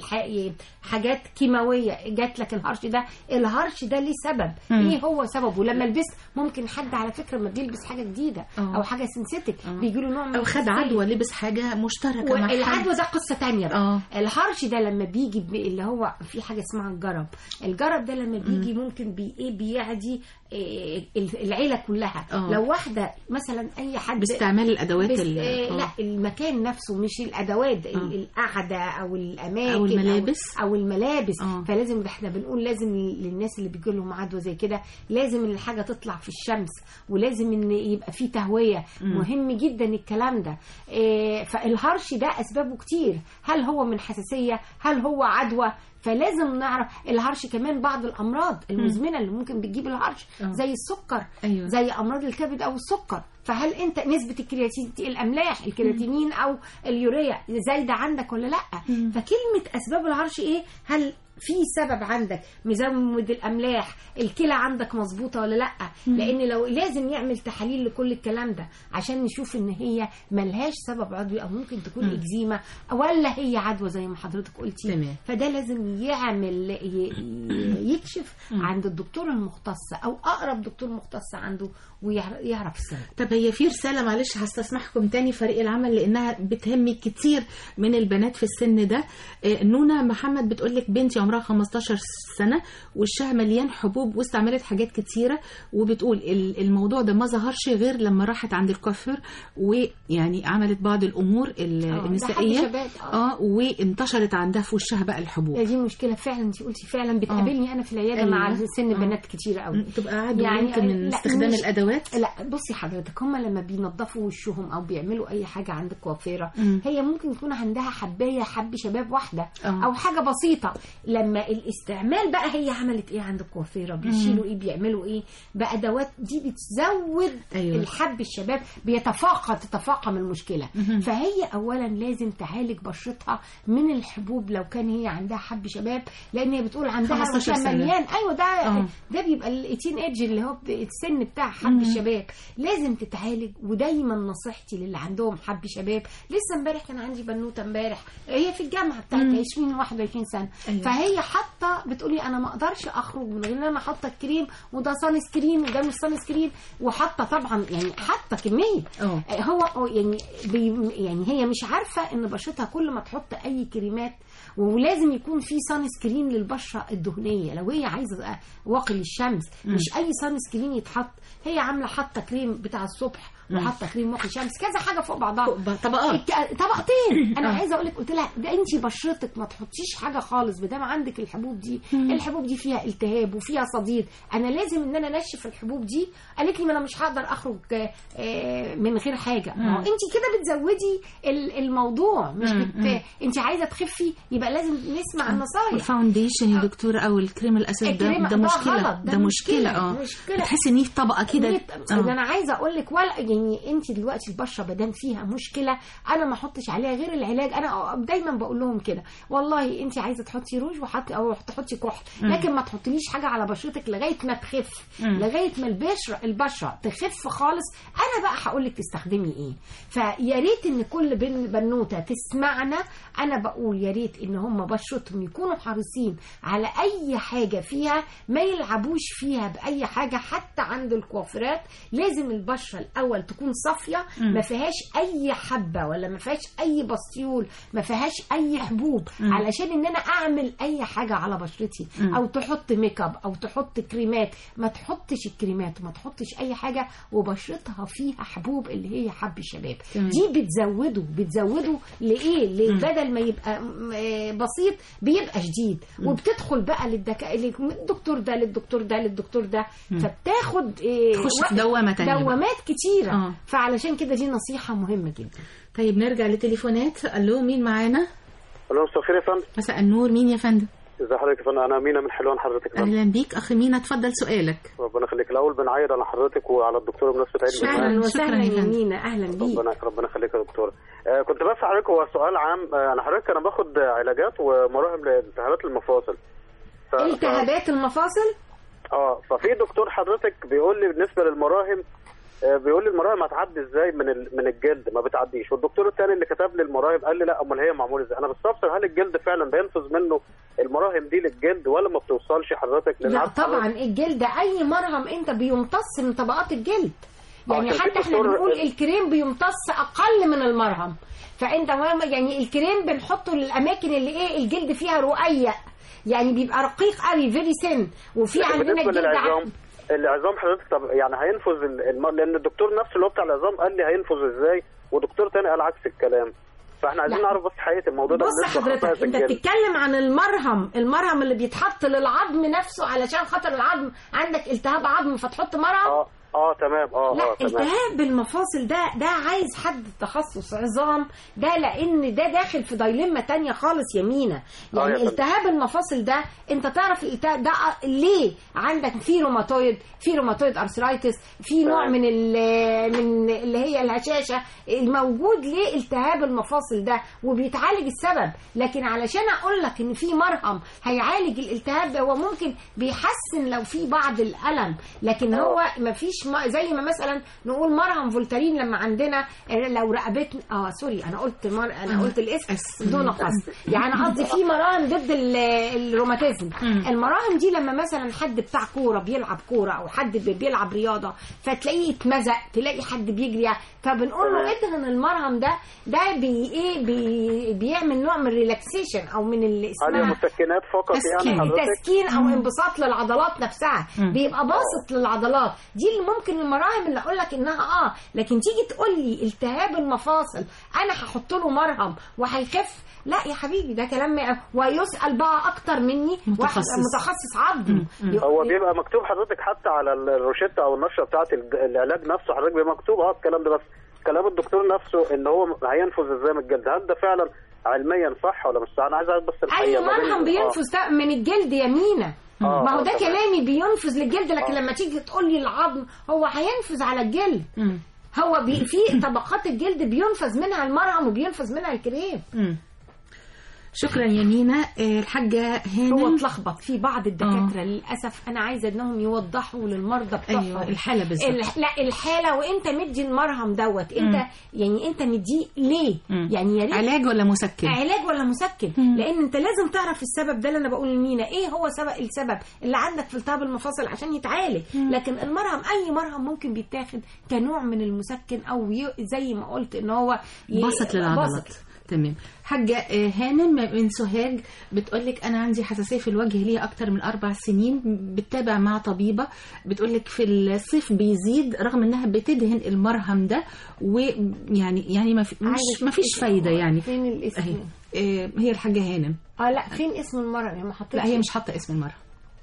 لحاجات كيماويه جات لك الهرش ده الهرش ده ليه سبب مم. ايه هو سببه لما لبست ممكن حد على فكره ما بيلبس حاجه جديده آه. او حاجه سينثيتك بيجي له نوع من او خد الحساسية. عدوى لبس حاجه مشتركه مع حد والعدوى ده قصه تانية بقى اه الهرش ده لما بيجي ب- اللي هو في حاجه اسمها الجرب الجرب ده لما بيجي ممكن بي ايه بيعدي إيه ال- العيله كلها آه. لو واحده مثلا اي حد باستعمال الادوات بس ال- آه آه. لا المكان نفسه مش الادوات آه. ال- القعده او الاماكن أو الملابس. او, أو الملابس آه. فلازم احنا بنقول لازم للناس اللي بيجي لهم عدوى زي كده لازم ان الحاجه تطلع في الشمس ولازم ان يبقى في تهويه مهم جدا الكلام ده آه، فالهرش ده اسبابه كتير هل هو من حساسيه هل هو عدوى فلازم نعرف الهرش كمان بعض الامراض المزمنه اللي ممكن بتجيب الهرش آه. زي السكر أيوة. زي امراض الكبد او السكر فهل انت نسبه الكرياتين الاملاح الكرياتينين او اليوريا زايده عندك ولا لا فكلمه اسباب الهرش ايه هل في سبب عندك مزود الاملاح الكلى عندك مظبوطه ولا لا لان لو لازم يعمل تحاليل لكل الكلام ده عشان نشوف ان هي ملهاش سبب عضوي او ممكن تكون اكزيما ولا هي عدوى زي ما حضرتك قلتي تمام. فده لازم يعمل ي- ي- يكشف عند الدكتور المختص او اقرب دكتور مختص عنده ويعرف السبب طب هي في رسالة معلش هستسمحكم تاني فريق العمل لأنها بتهم كتير من البنات في السن ده آه، نونا محمد بتقول لك بنتي عمرها 15 سنة وشها مليان حبوب واستعملت حاجات كتيرة وبتقول ال- الموضوع ده ما ظهرش غير لما راحت عند الكوافير ويعني عملت بعض الأمور ال- آه، ده النسائية حد شباب، آه. اه وانتشرت عندها في وشها بقى الحبوب هي دي مشكله فعلا انت قلتي فعلا بتقابلني انا في العياده أيوة. مع سن آه. بنات كتيره قوي م، تبقى عدوى يعني يمكن من لا، استخدام مش- الأدوات لا بصي حضرتك هم لما بينظفوا وشهم او بيعملوا اي حاجه عند الكوافيره مم. هي ممكن يكون عندها حبايه حب شباب واحده آه. او حاجه بسيطه لما الاستعمال بقى هي عملت ايه عند الكوافيره بيشيلوا ايه بيعملوا ايه بادوات دي بتزود أيوة. الحب الشباب بيتفاقم تتفاقم المشكله مهم. فهي اولا لازم تعالج بشرتها من الحبوب لو كان هي عندها حب شباب لان هي بتقول عندها 15 وشها سنة. مليان ايوه ده آه. ده بيبقى الايتين ايدج اللي هو السن بتاع حب الشباب لازم تتعالج ودايما نصيحتي للي عندهم حب شباب لسه امبارح كان عندي بنوته امبارح هي في الجامعه بتاعتها 20 21 سنه أيوة. فهي حاطه بتقولي انا ما اقدرش اخرج من غير ان انا حاطه الكريم وده سان سكرين وده مش سان سكرين وحاطه طبعا يعني حاطه كميه اه هو هو يعني بي يعني هي مش عارفه ان بشرتها كل ما تحط اي كريمات ولازم يكون في سان سكرين للبشره الدهنيه لو هي عايزه واقي للشمس مش اي سان سكرين يتحط هي عامله حاطه كريم بتاع الصبح وحاطه كريم واقي شمس كذا حاجه فوق بعضها فوق بعض- طبقات. الك- طبقتين انا آه. عايزه اقول لك قلت لها ده انت بشرتك ما تحطيش حاجه خالص بدام عندك الحبوب دي الحبوب دي فيها التهاب وفيها صديد انا لازم ان انا انشف الحبوب دي قالت لي ما انا مش هقدر اخرج آه، آه، من غير حاجه ما هو انت كده بتزودي ال- الموضوع مش مم. بت... انت عايزه تخفي يبقى لازم نسمع النصايح الفاونديشن يا دكتور او الكريم الاسود ده الكريم ده ده مشكله غلط، ده ده مشكله مشكلة، اه مشكلة. بتحسي ان في طبقه كده ده آه. انا عايزه اقول لك ولا يعني انت دلوقتي البشره بدام فيها مشكله انا ما احطش عليها غير العلاج انا دايما بقول لهم كده والله انت عايزه تحطي روج وحطي او تحطي كحل لكن ما تحطليش حاجه على بشرتك لغايه ما تخف لغايه ما البشره البشره تخف خالص انا بقى هقول لك تستخدمي ايه فيا ريت ان كل بن بنوته تسمعنا انا بقول يا ريت ان هم بشرتهم يكونوا حريصين على اي حاجه فيها ما يلعبوش فيها باي حاجه حتى عند الكوافيرات لازم البشره الاول تكون صافيه ما فيهاش اي حبه ولا ما فيهاش اي بستيول ما فيهاش اي حبوب علشان ان انا اعمل اي حاجه على بشرتي او تحط ميك اب او تحط كريمات ما تحطش الكريمات وما تحطش اي حاجه وبشرتها فيها حبوب اللي هي حب الشباب تمام. دي بتزوده بتزوده لايه ل- بدل ما يبقى م- آه بسيط بيبقى شديد وبتدخل بقى للدكا الدكتور ده للدكتور ده للدكتور ده فبتاخد آه، تخش في وقت- دوامة تانية بقى. دوامات كتيره آه. فعلشان كده دي نصيحه مهمه جدا طيب نرجع لتليفونات الو مين معانا الو مساء الخير يا فندم مساء النور مين يا فندم ازي حضرتك يا فندم انا مينا من حلوان حضرتك يا فندم. اهلا بيك اخ مينا اتفضل سؤالك ربنا يخليك الاول بنعيد على حضرتك وعلى الدكتوره بمناسبه عيد شكراً. الميلاد. اهلا وسهلا شكراً يا يا فندم. مينا اهلا بيك ربنا ربنا يخليك يا دكتوره آه كنت بس حضرتك هو سؤال عام آه انا حضرتك انا باخد علاجات ومراهم لالتهابات المفاصل ف... التهابات المفاصل اه ففي دكتور حضرتك بيقول لي بالنسبه للمراهم آه، بيقول لي المراهم هتعدي ازاي من ال... من الجلد ما بتعديش والدكتور الثاني اللي كتب لي المراهم قال لي لا امال هي معموله ازاي انا بستفسر هل الجلد فعلا بينفذ منه المراهم دي للجلد ولا ما بتوصلش حضرتك لأن لا عارف طبعا حضرتك- الجلد اي مرهم انت بيمتص من طبقات الجلد يعني عشان حتى كده احنا دكتور- بنقول الكريم بيمتص اقل من المرهم فانت مهم يعني الكريم بنحطه للاماكن اللي ايه الجلد فيها رقيق يعني بيبقى رقيق قوي فيري سن وفي لكن عندنا بالنسبه الجلد للعظام ع- العظام حضرتك طب يعني هينفذ ال- الم... لان الدكتور نفسه اللي هو بتاع العظام قال لي هينفذ ازاي ودكتور تاني قال عكس الكلام فاحنا عايزين لا. نعرف بس حقيقه الموضوع ده بص بالنسبة حضرتك لخصائص انت الجلد. بتتكلم عن المرهم المرهم اللي بيتحط للعظم نفسه علشان خاطر العظم عندك التهاب عظم فتحط مرهم اه اه تمام اه لا اه تمام التهاب المفاصل ده ده عايز حد تخصص عظام ده لان ده داخل في دايلما تانية خالص يمينة آه يا يعني فندم. التهاب المفاصل ده انت تعرف الالتهاب ده ليه عندك في روماتويد في روماتويد ارثرايتس في نوع تمام. من ال- من اللي هي الهشاشه الموجود ليه التهاب المفاصل ده وبيتعالج السبب لكن علشان اقول لك ان في مرهم هيعالج الالتهاب ده هو ممكن بيحسن لو في بعض الالم لكن هو ما فيش ما زي ما مثلا نقول مرهم فولتارين لما عندنا لو رقبتنا اه سوري انا قلت مر... انا قلت الاسم أس- بدون قصد يعني قصدي في مراهم ضد ال- الروماتيزم مم. المراهم دي لما مثلا حد بتاع كوره بيلعب كوره او حد بي- بيلعب رياضه فتلاقيه اتمزق تلاقي حد بيجري فبنقول له ادهن المرهم ده ده بي ايه بي بيعمل نوع من الريلاكسيشن او من اللي هل هي اسمها مسكنات فقط تسكين. يعني حضرتك تسكين او انبساط للعضلات نفسها مم. بيبقى باسط للعضلات دي اللي ممكن المراهم اللي اقول لك انها اه لكن تيجي تقول لي التهاب المفاصل انا هحط له مرهم وهيخف لا يا حبيبي ده كلام م- ويسال بقى اكتر مني واحد متخصص. متخصص عظم مم. هو بيبقى مكتوب حضرتك حتى على الروشته او النشره بتاعت الج- العلاج نفسه حضرتك بيبقى مكتوب اه الكلام ده بس كلام الدكتور نفسه ان هو هينفذ ازاي من الجلد هل ده فعلا علميا صح ولا مش صح انا عايز اعرف بس اي الحقيقه ما بين- مرهم آه. بينفذ ده من الجلد يا مينا آه، ما هو آه، ده تمام. كلامي بينفذ للجلد لكن آه. لما تيجي تقول لي العظم هو هينفذ على الجلد مم. هو بي في طبقات الجلد بينفذ منها المرهم وبينفذ منها الكريم مم. شكرا يا مينا آه، الحاجة هو هانم اتلخبط في بعض الدكاتره للاسف انا عايزه انهم يوضحوا للمرضى بتوعهم ايوه الحالة بالظبط ال- لا الحاله وانت مدي المرهم دوت انت مم. يعني انت مديه ليه مم. يعني يا ريت علاج ولا مسكن علاج ولا مسكن مم. لان انت لازم تعرف السبب ده اللي انا بقول لمينا ايه هو سبب السبب اللي عندك في التهاب المفاصل عشان يتعالج لكن المرهم اي مرهم ممكن بيتاخد كنوع من المسكن او ي- زي ما قلت ان هو ي- بسط للعضلات بسط. تمام حاجة آه، هانم من سوهاج بتقولك أنا عندي حساسية في الوجه ليها أكتر من أربع سنين بتتابع مع طبيبة بتقولك في الصيف بيزيد رغم إنها بتدهن المرهم ده ويعني يعني ما في مش عايزة ما فيش اسم- فايدة يعني فين الاسم أهي آه، هي الحاجة هانم اه لا فين اسم المرهم هي ما حطيتش لا هي مش حاطة اسم المرهم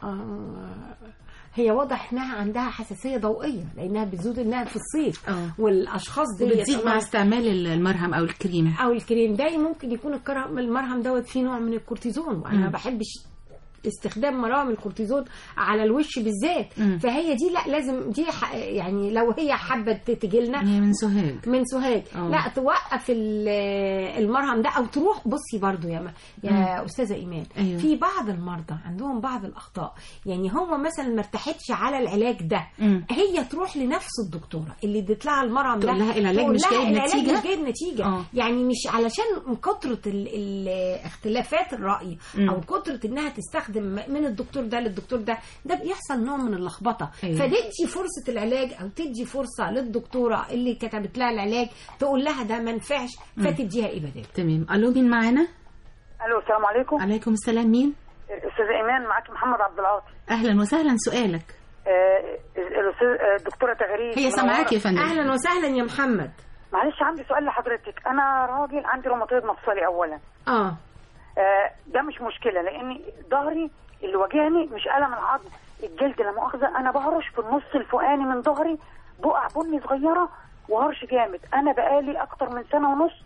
آه هي واضح انها عندها حساسيه ضوئيه لانها بتزود انها في الصيف آه. والاشخاص دي بتزيد مع استعمال المرهم أو الكريم او الكريم ده ممكن يكون الكرم المرهم دوت فيه نوع من الكورتيزون وانا ما مم. بحبش استخدام مراهم الكورتيزون على الوش بالذات مم. فهي دي لا لازم دي ح- يعني لو هي حابه تجي لنا هي من سوهاج من سوهاج آه. لا توقف ال- المرهم ده او تروح بصي برضو يا ما يا استاذه ايمان أيوة. في بعض المرضى عندهم بعض الاخطاء يعني هم مثلا ما ارتاحتش على العلاج ده مم. هي تروح لنفس الدكتوره اللي ادت لها المرهم ده تقول لها العلاج تقول مش لها جايب العلاج نتيجة؟ مش جايب نتيجه آه. يعني مش علشان من كتره ال- ال- اختلافات الراي مم. او كتره انها تستخدم من الدكتور ده للدكتور ده ده بيحصل نوع من اللخبطه أيوة. فدي فرصه العلاج او تدي فرصه للدكتوره اللي كتبت لها العلاج تقول لها ده ما نفعش فتديها ايه بدال تمام ألو مين معانا الو السلام عليكم عليكم السلام مين استاذ ايمان معاك محمد عبد العاطي أهلا وسهلا سؤالك آه، الاستاذ آه، الدكتوره تغريد هي سامعاك يا فندم اهلا وسهلا يا محمد معلش عندي سؤال لحضرتك انا راجل عندي روماتويد مفصلي اولا اه آه، ده مش مشكله لان ظهري اللي واجهني مش الم العظم الجلد لا مؤاخذه انا بهرش في النص الفوقاني من ظهري بقع بني صغيره وهرش جامد انا بقالي اكتر من سنه ونص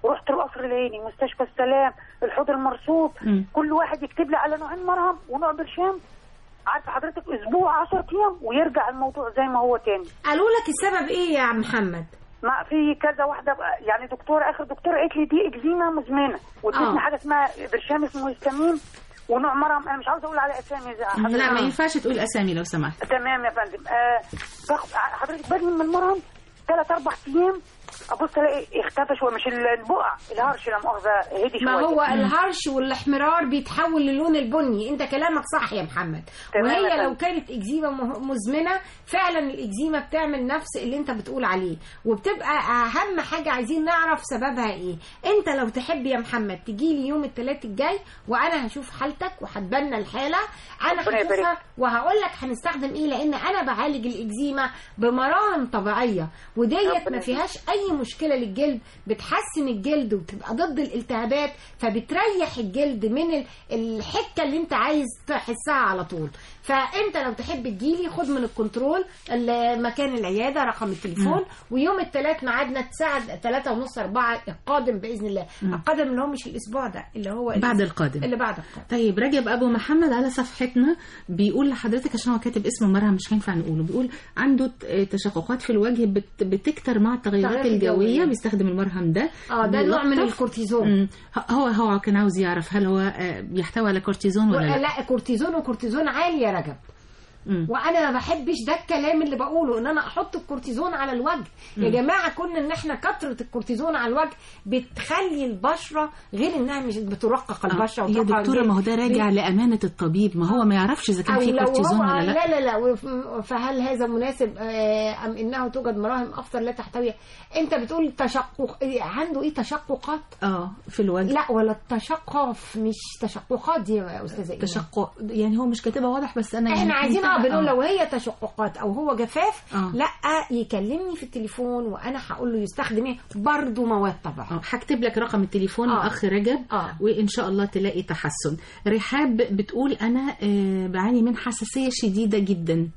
رحت القصر العيني مستشفى السلام الحوض المرصود مم. كل واحد يكتب لي على نوعين مرهم ونوع برشام عارفه حضرتك اسبوع 10 ايام ويرجع الموضوع زي ما هو تاني قالوا لك السبب ايه يا عم محمد ما في كذا واحده بقى يعني دكتوره اخر دكتوره قالت لي دي اكزيما مزمنه وادتني آه. حاجه اسمها برشام اسمه هيستامين ونوع مرهم انا مش عاوزه اقول على اسامي زي حضرتك. لا ما ينفعش تقول اسامي لو سمحت تمام يا فندم آه باخد حضرتك بدني من المرهم ثلاث اربع ايام ابص الاقي اختفى شويه مش البقع الهرش لا مؤاخذه هدي شويه ما هو الهرش والاحمرار بيتحول للون البني انت كلامك صح يا محمد تمام يا وهي فندم. لو كانت اكزيما مه- مزمنه فعلا الاكزيما بتعمل نفس اللي انت بتقول عليه وبتبقى اهم حاجه عايزين نعرف سببها ايه انت لو تحب يا محمد تجي لي يوم الثلاث الجاي وانا هشوف حالتك وهتبنى الحاله انا ربنا هشوفها يبارك. وهقول لك هنستخدم ايه لان انا بعالج الاكزيما بمراهم طبيعيه وديت ربنا ما يبارك. فيهاش اي مشكله للجلد بتحسن الجلد وتبقى ضد الالتهابات فبتريح الجلد من ال- الحكه اللي انت عايز تحسها على طول فانت لو تحب تجيلي خد من الكنترول ال- مكان العياده رقم التليفون ويوم الثلاث ميعادنا الساعه 3 ونص 4 القادم باذن الله القادم اللي هو مش الاسبوع ده اللي هو بعد القادم اللي بعد القادم طيب رجب ابو محمد على صفحتنا بيقول لحضرتك عشان هو كاتب اسم مرهم مش هينفع نقوله بيقول عنده ت- تشققات في الوجه بت- بتكتر مع التغيرات التغيرات الجويه الجوية. بيستخدم المرهم ده اه ده نوع من بيلطف. الكورتيزون مم. هو هو كان عاوز يعرف هل هو آه، بيحتوي على كورتيزون ولا لا لا كورتيزون وكورتيزون عالي يا رجب مم. وانا ما بحبش ده الكلام اللي بقوله ان انا احط الكورتيزون على الوجه يا جماعه كنا ان احنا كثره الكورتيزون على الوجه بتخلي البشره غير انها مش بترقق آه، البشره يا وترقق دكتوره الجلد. ما هو ده راجع ب- لامانه الطبيب ما هو ما يعرفش اذا كان أو في لو كورتيزون هو ولا لا لا لا لا وف- فهل هذا مناسب آه، ام انه توجد مراهم افضل لا تحتوي انت بتقول تشقق إيه، عنده ايه تشققات اه في الوجه لا ولا التشقف مش تشققات دي يا استاذه إيمان. تشقق يعني هو مش كاتبها واضح بس انا يعني احنا عايزين اه فهمتها. بنقول لو هي تشققات او هو جفاف آه. لا يكلمني في التليفون وانا هقول له يستخدم ايه برضه مواد طبعا اه هكتب لك رقم التليفون آه. الاخ رجب آه. وان شاء الله تلاقي تحسن رحاب بتقول انا آه، بعاني من حساسيه شديده جدا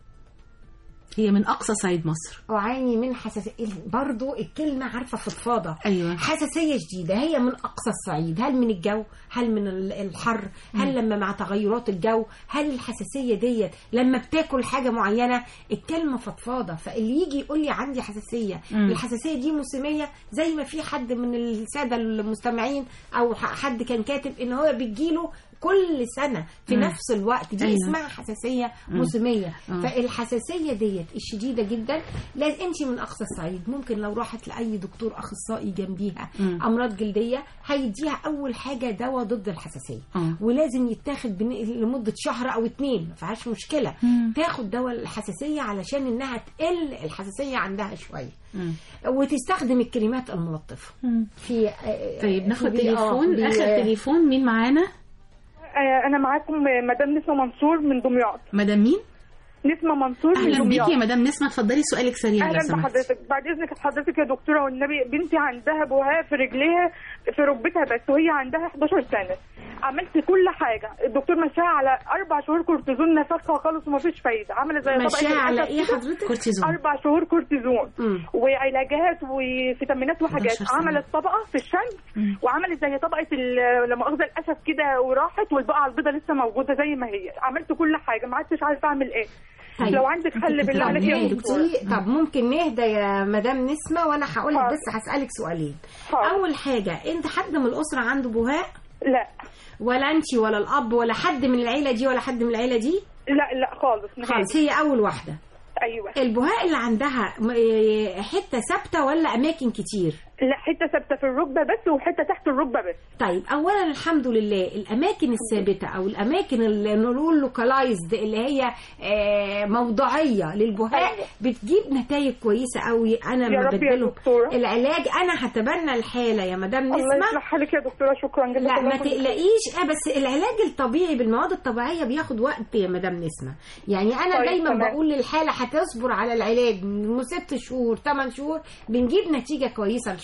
هي من اقصى صعيد مصر اعاني من حساسيه برضه الكلمه عارفه فضفاضه ايوه حساسيه شديده هي من اقصى الصعيد هل من الجو هل من ال- الحر هل لما مع تغيرات الجو هل الحساسيه ديت لما بتاكل حاجه معينه الكلمه فضفاضه فاللي يجي يقول لي عندي حساسيه مم. الحساسيه دي موسميه زي ما في حد من الساده المستمعين او ح- حد كان كاتب ان هو بتجيله كل سنه في مم. نفس الوقت دي أيوة. اسمها حساسيه موسميه آه. فالحساسيه ديت الشديده جدا لازم انت من اقصى الصعيد ممكن لو راحت لاي دكتور اخصائي جنبيها مم. امراض جلديه هيديها اول حاجه دواء ضد الحساسيه آه. ولازم يتاخد بن- لمده شهر او اتنين ما فيهاش مشكله مم. تاخد دواء الحساسيه علشان انها تقل الحساسيه عندها شويه مم. وتستخدم الكريمات الملطفه مم. في آه، طيب ناخد في بي- آه، تليفون بي- اخر تليفون مين معانا آه، انا معاكم مدام نسمه منصور من دمياط مدام مين نسمه منصور من اهلا دمياط بيكي يا مدام نسمه اتفضلي سؤالك سريع لو اهلا سمحتي بحضرتك بعد اذنك حضرتك يا دكتوره والنبي بنتي عندها بهاء في رجليها في ركبتها بس وهي عندها 11 سنه عملت كل حاجه الدكتور مشاها على اربع شهور كورتيزون نفخها خالص ومفيش فايده عملت زي طبقه ماشيه على الأسد ايه كده. حضرتك كورتيزون اربع شهور كورتيزون مم. وعلاجات وفيتامينات وحاجات 11 سنة. عملت طبقه في الشمس مم. وعملت زي طبقه ال- لا مؤاخذه الاسد كده وراحت والبقعه البيضاء لسه موجوده زي ما هي عملت كل حاجه ما عدتش عارفه اعمل ايه طيب. لو عندك حل بالله طب عليك يا نهدي دكتوره طب ممكن نهدى يا مدام نسمة وانا هقول لك حاضر. بس هسألك سؤالين حاضر. اول حاجة انت حد من الاسرة عنده بهاء لا ولا انت ولا الاب ولا حد من العيلة دي ولا حد من العيلة دي لا لا خالص نهائي. خالص هي اول واحدة ايوه البهاء اللي عندها م- إيه، حتة ثابتة ولا اماكن كتير لا حته ثابته في الركبه بس وحته تحت الركبه بس طيب اولا الحمد لله الاماكن الثابته او الاماكن اللي نقول لوكالايزد اللي هي آه، موضعيه للبهاء أيوة. بتجيب نتائج كويسه قوي انا يا لما رب يا بديله دكتورة. العلاج انا هتبنى الحاله يا مدام الله نسمه يصلح حالك يا دكتوره شكرا جزاك لا الله ما كل خير. تقلقيش اه بس العلاج الطبيعي بالمواد الطبيعيه بياخد وقت يا مدام نسمه يعني انا طيب، دايما تمام. بقول للحاله هتصبر على العلاج من ست شهور ثمان شهور بنجيب نتيجه كويسه ان شاء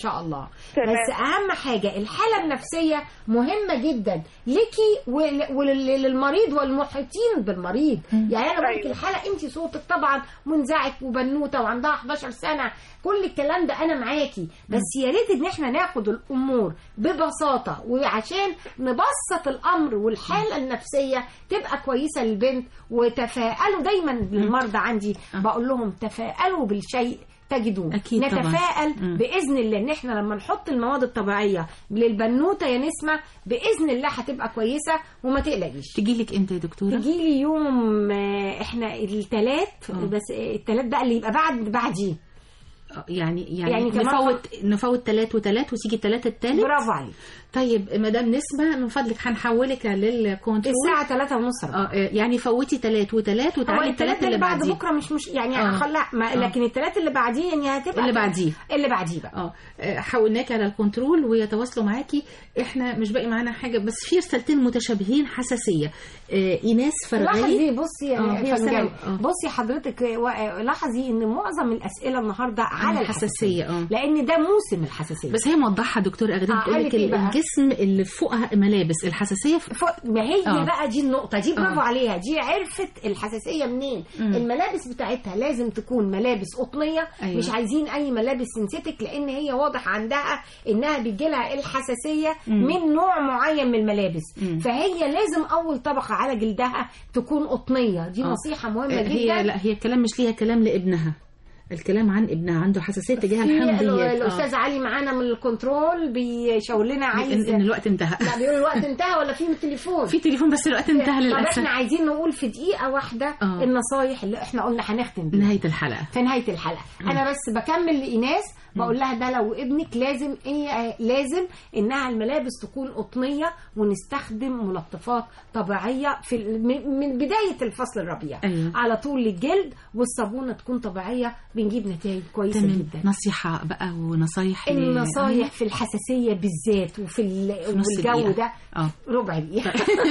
شاء الله تمام. بس اهم حاجه الحاله النفسيه مهمه جدا ليكي ول- وللمريض والمحيطين بالمريض يعني انا بقول لك أيوة. الحاله انت صوتك طبعا منزعج وبنوته وعندها 11 سنه كل الكلام ده انا معاكي بس يا ريت ان احنا ناخد الامور ببساطه وعشان نبسط الامر والحاله النفسيه تبقى كويسه للبنت وتفائلوا دايما للمرضى عندي بقول لهم تفائلوا بالشيء تجدوه أكيد طبعاً. نتفائل مم. باذن الله ان احنا لما نحط المواد الطبيعيه للبنوته يا نسمه باذن الله هتبقى كويسه وما تقلقيش تجي لك امتى يا دكتوره تجي لي يوم آه، احنا الثلاث آه. بس الثلاث بقى اللي يبقى بعد بعديه آه، يعني يعني, يعني يعني كمان نفوت نفوت ثلاث وثلاث وتيجي الثلاث الثالث برافو عليك طيب مدام نسمه من فضلك هنحولك للكنترول الساعه 3 ونص اه آه، يعني فوتي ثلاث وثلاث هو وتعالي الثلاث الثلاث اللي اللي بعد بعديه بكره مش مش يعني آه. خلا ما آه. لكن الثلاث اللي بعديه يعني هتبقى اللي بعديه. اللي بعديه بقى اه آه، حولناكي على الكنترول ويتواصلوا معاكي احنا مش باقي معانا حاجه بس في رسالتين متشابهين حساسيه آه، ايناس فرغلي لاحظي بصي آه، يا هي فنجان سنة- آه. بصي حضرتك و- لاحظي ان معظم الاسئله النهارده على الحساسية، الحساسيه آه. لان ده موسم الحساسيه بس هي موضحها دكتور اغريب آه، بتقول قالت لك إيه بقى؟ الجسم اللي فوقها ملابس الحساسيه في ف- ما هي آه. بقى دي النقطة دي برافو آه. عليها دي عرفت الحساسية منين مم. الملابس بتاعتها لازم تكون ملابس قطنية أيوة. مش عايزين أي ملابس سنتيتك لأن هي واضح عندها إنها بيجيلها الحساسية مم. من نوع معين من الملابس مم. فهي لازم أول طبقة على جلدها تكون قطنية دي آه. نصيحة مهمة آه، جدا هي لا هي الكلام مش ليها كلام لابنها الكلام عن ابنها عنده حساسيه تجاه في الحمضيات ال- آه. الأستاذ علي معانا من الكنترول بيشاور لنا عايز إن, ان الوقت انتهى لا بيقول الوقت انتهى ولا في تليفون في تليفون بس الوقت انتهى طب للاسف احنا عايزين نقول في دقيقة واحدة آه. النصايح اللي احنا قلنا هنختم بيها نهايه الحلقه في نهاية الحلقة انا بس بكمل لإيناس بقول لها ده لو ابنك لازم ايه لازم انها الملابس تكون قطنية ونستخدم ملطفات طبيعية في ال- من من بداية الفصل الربيع أيوة. على طول للجلد والصابونة تكون طبيعية بنجيب نتائج كويسة تمام جدا نصيحه بقى ونصايح ل- النصايح في الحساسية بالذات وفي ال- نص والجو دقيقة. ده اه ربع دقيقة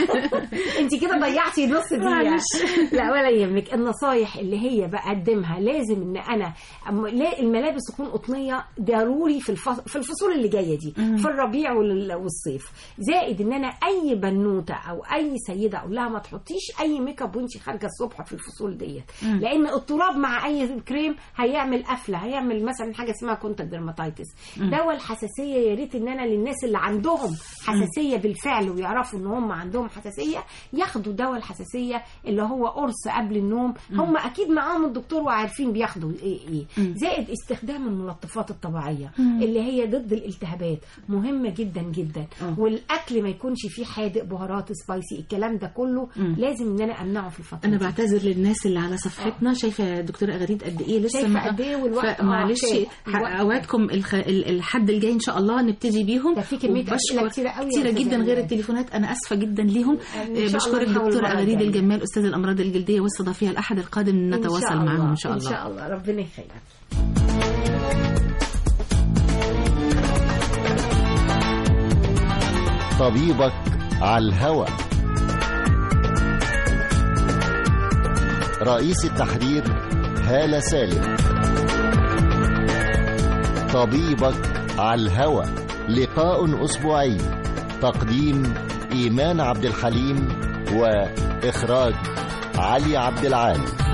انت كده ضيعتي نص دقيقة معلش. لا ولا يهمك النصايح اللي هي بقدمها لازم ان انا أم- لا الملابس تكون قطنية ضروري في الفصل في الفصول اللي جاية دي مم. في الربيع وال- والصيف زائد ان انا اي بنوتة او اي سيدة اقول لها ما تحطيش اي ميك اب وانت خارجة الصبح في الفصول ديت مم. لان التراب مع اي كريم هيعمل قفلة هيعمل مثلا حاجة اسمها كونتاكت ديرماتايتس دواء الحساسية يا ريت ان انا للناس اللي عندهم حساسية بالفعل ويعرفوا ان هم عندهم حساسية ياخدوا دواء الحساسية اللي هو قرص قبل النوم هم اكيد معاهم الدكتور وعارفين بياخدوا ايه ايه مم. زائد استخدام الملطفات الطبيعية مم. اللي هي ضد الالتهابات مهمة جدا جدا آه. والاكل ما يكونش فيه حادق بهارات سبايسي الكلام ده كله مم. لازم ان انا امنعه في الفترة انا دي. بعتذر للناس اللي على صفحتنا شايفه يا دكتوره اغريد قد ايه لسه شايفة ما- قد إيه والوقت- فمعلش آه، شايف. ح- الوقت. اوعدكم الخ... ال- الحد الجاي ان شاء الله نبتدي بيهم ده في كمية وبشكر- أسئلة كتيرة قوي يا كتيره أستاذة جدا غير أمال. التليفونات انا اسفه جدا ليهم إن آه، شاء الله بشكرك نحاول دكتوره المرة اغريد الجاية. الجمال استاذ الامراض الجلديه واستضافيها الاحد القادم إن شاء نتواصل الله. معهم ان شاء الله ان شاء الله ربنا يخليك طبيبك على الهوى رئيس التحرير هالة سالم طبيبك على الهوى لقاء أسبوعي تقديم إيمان عبد الحليم وإخراج علي عبد العال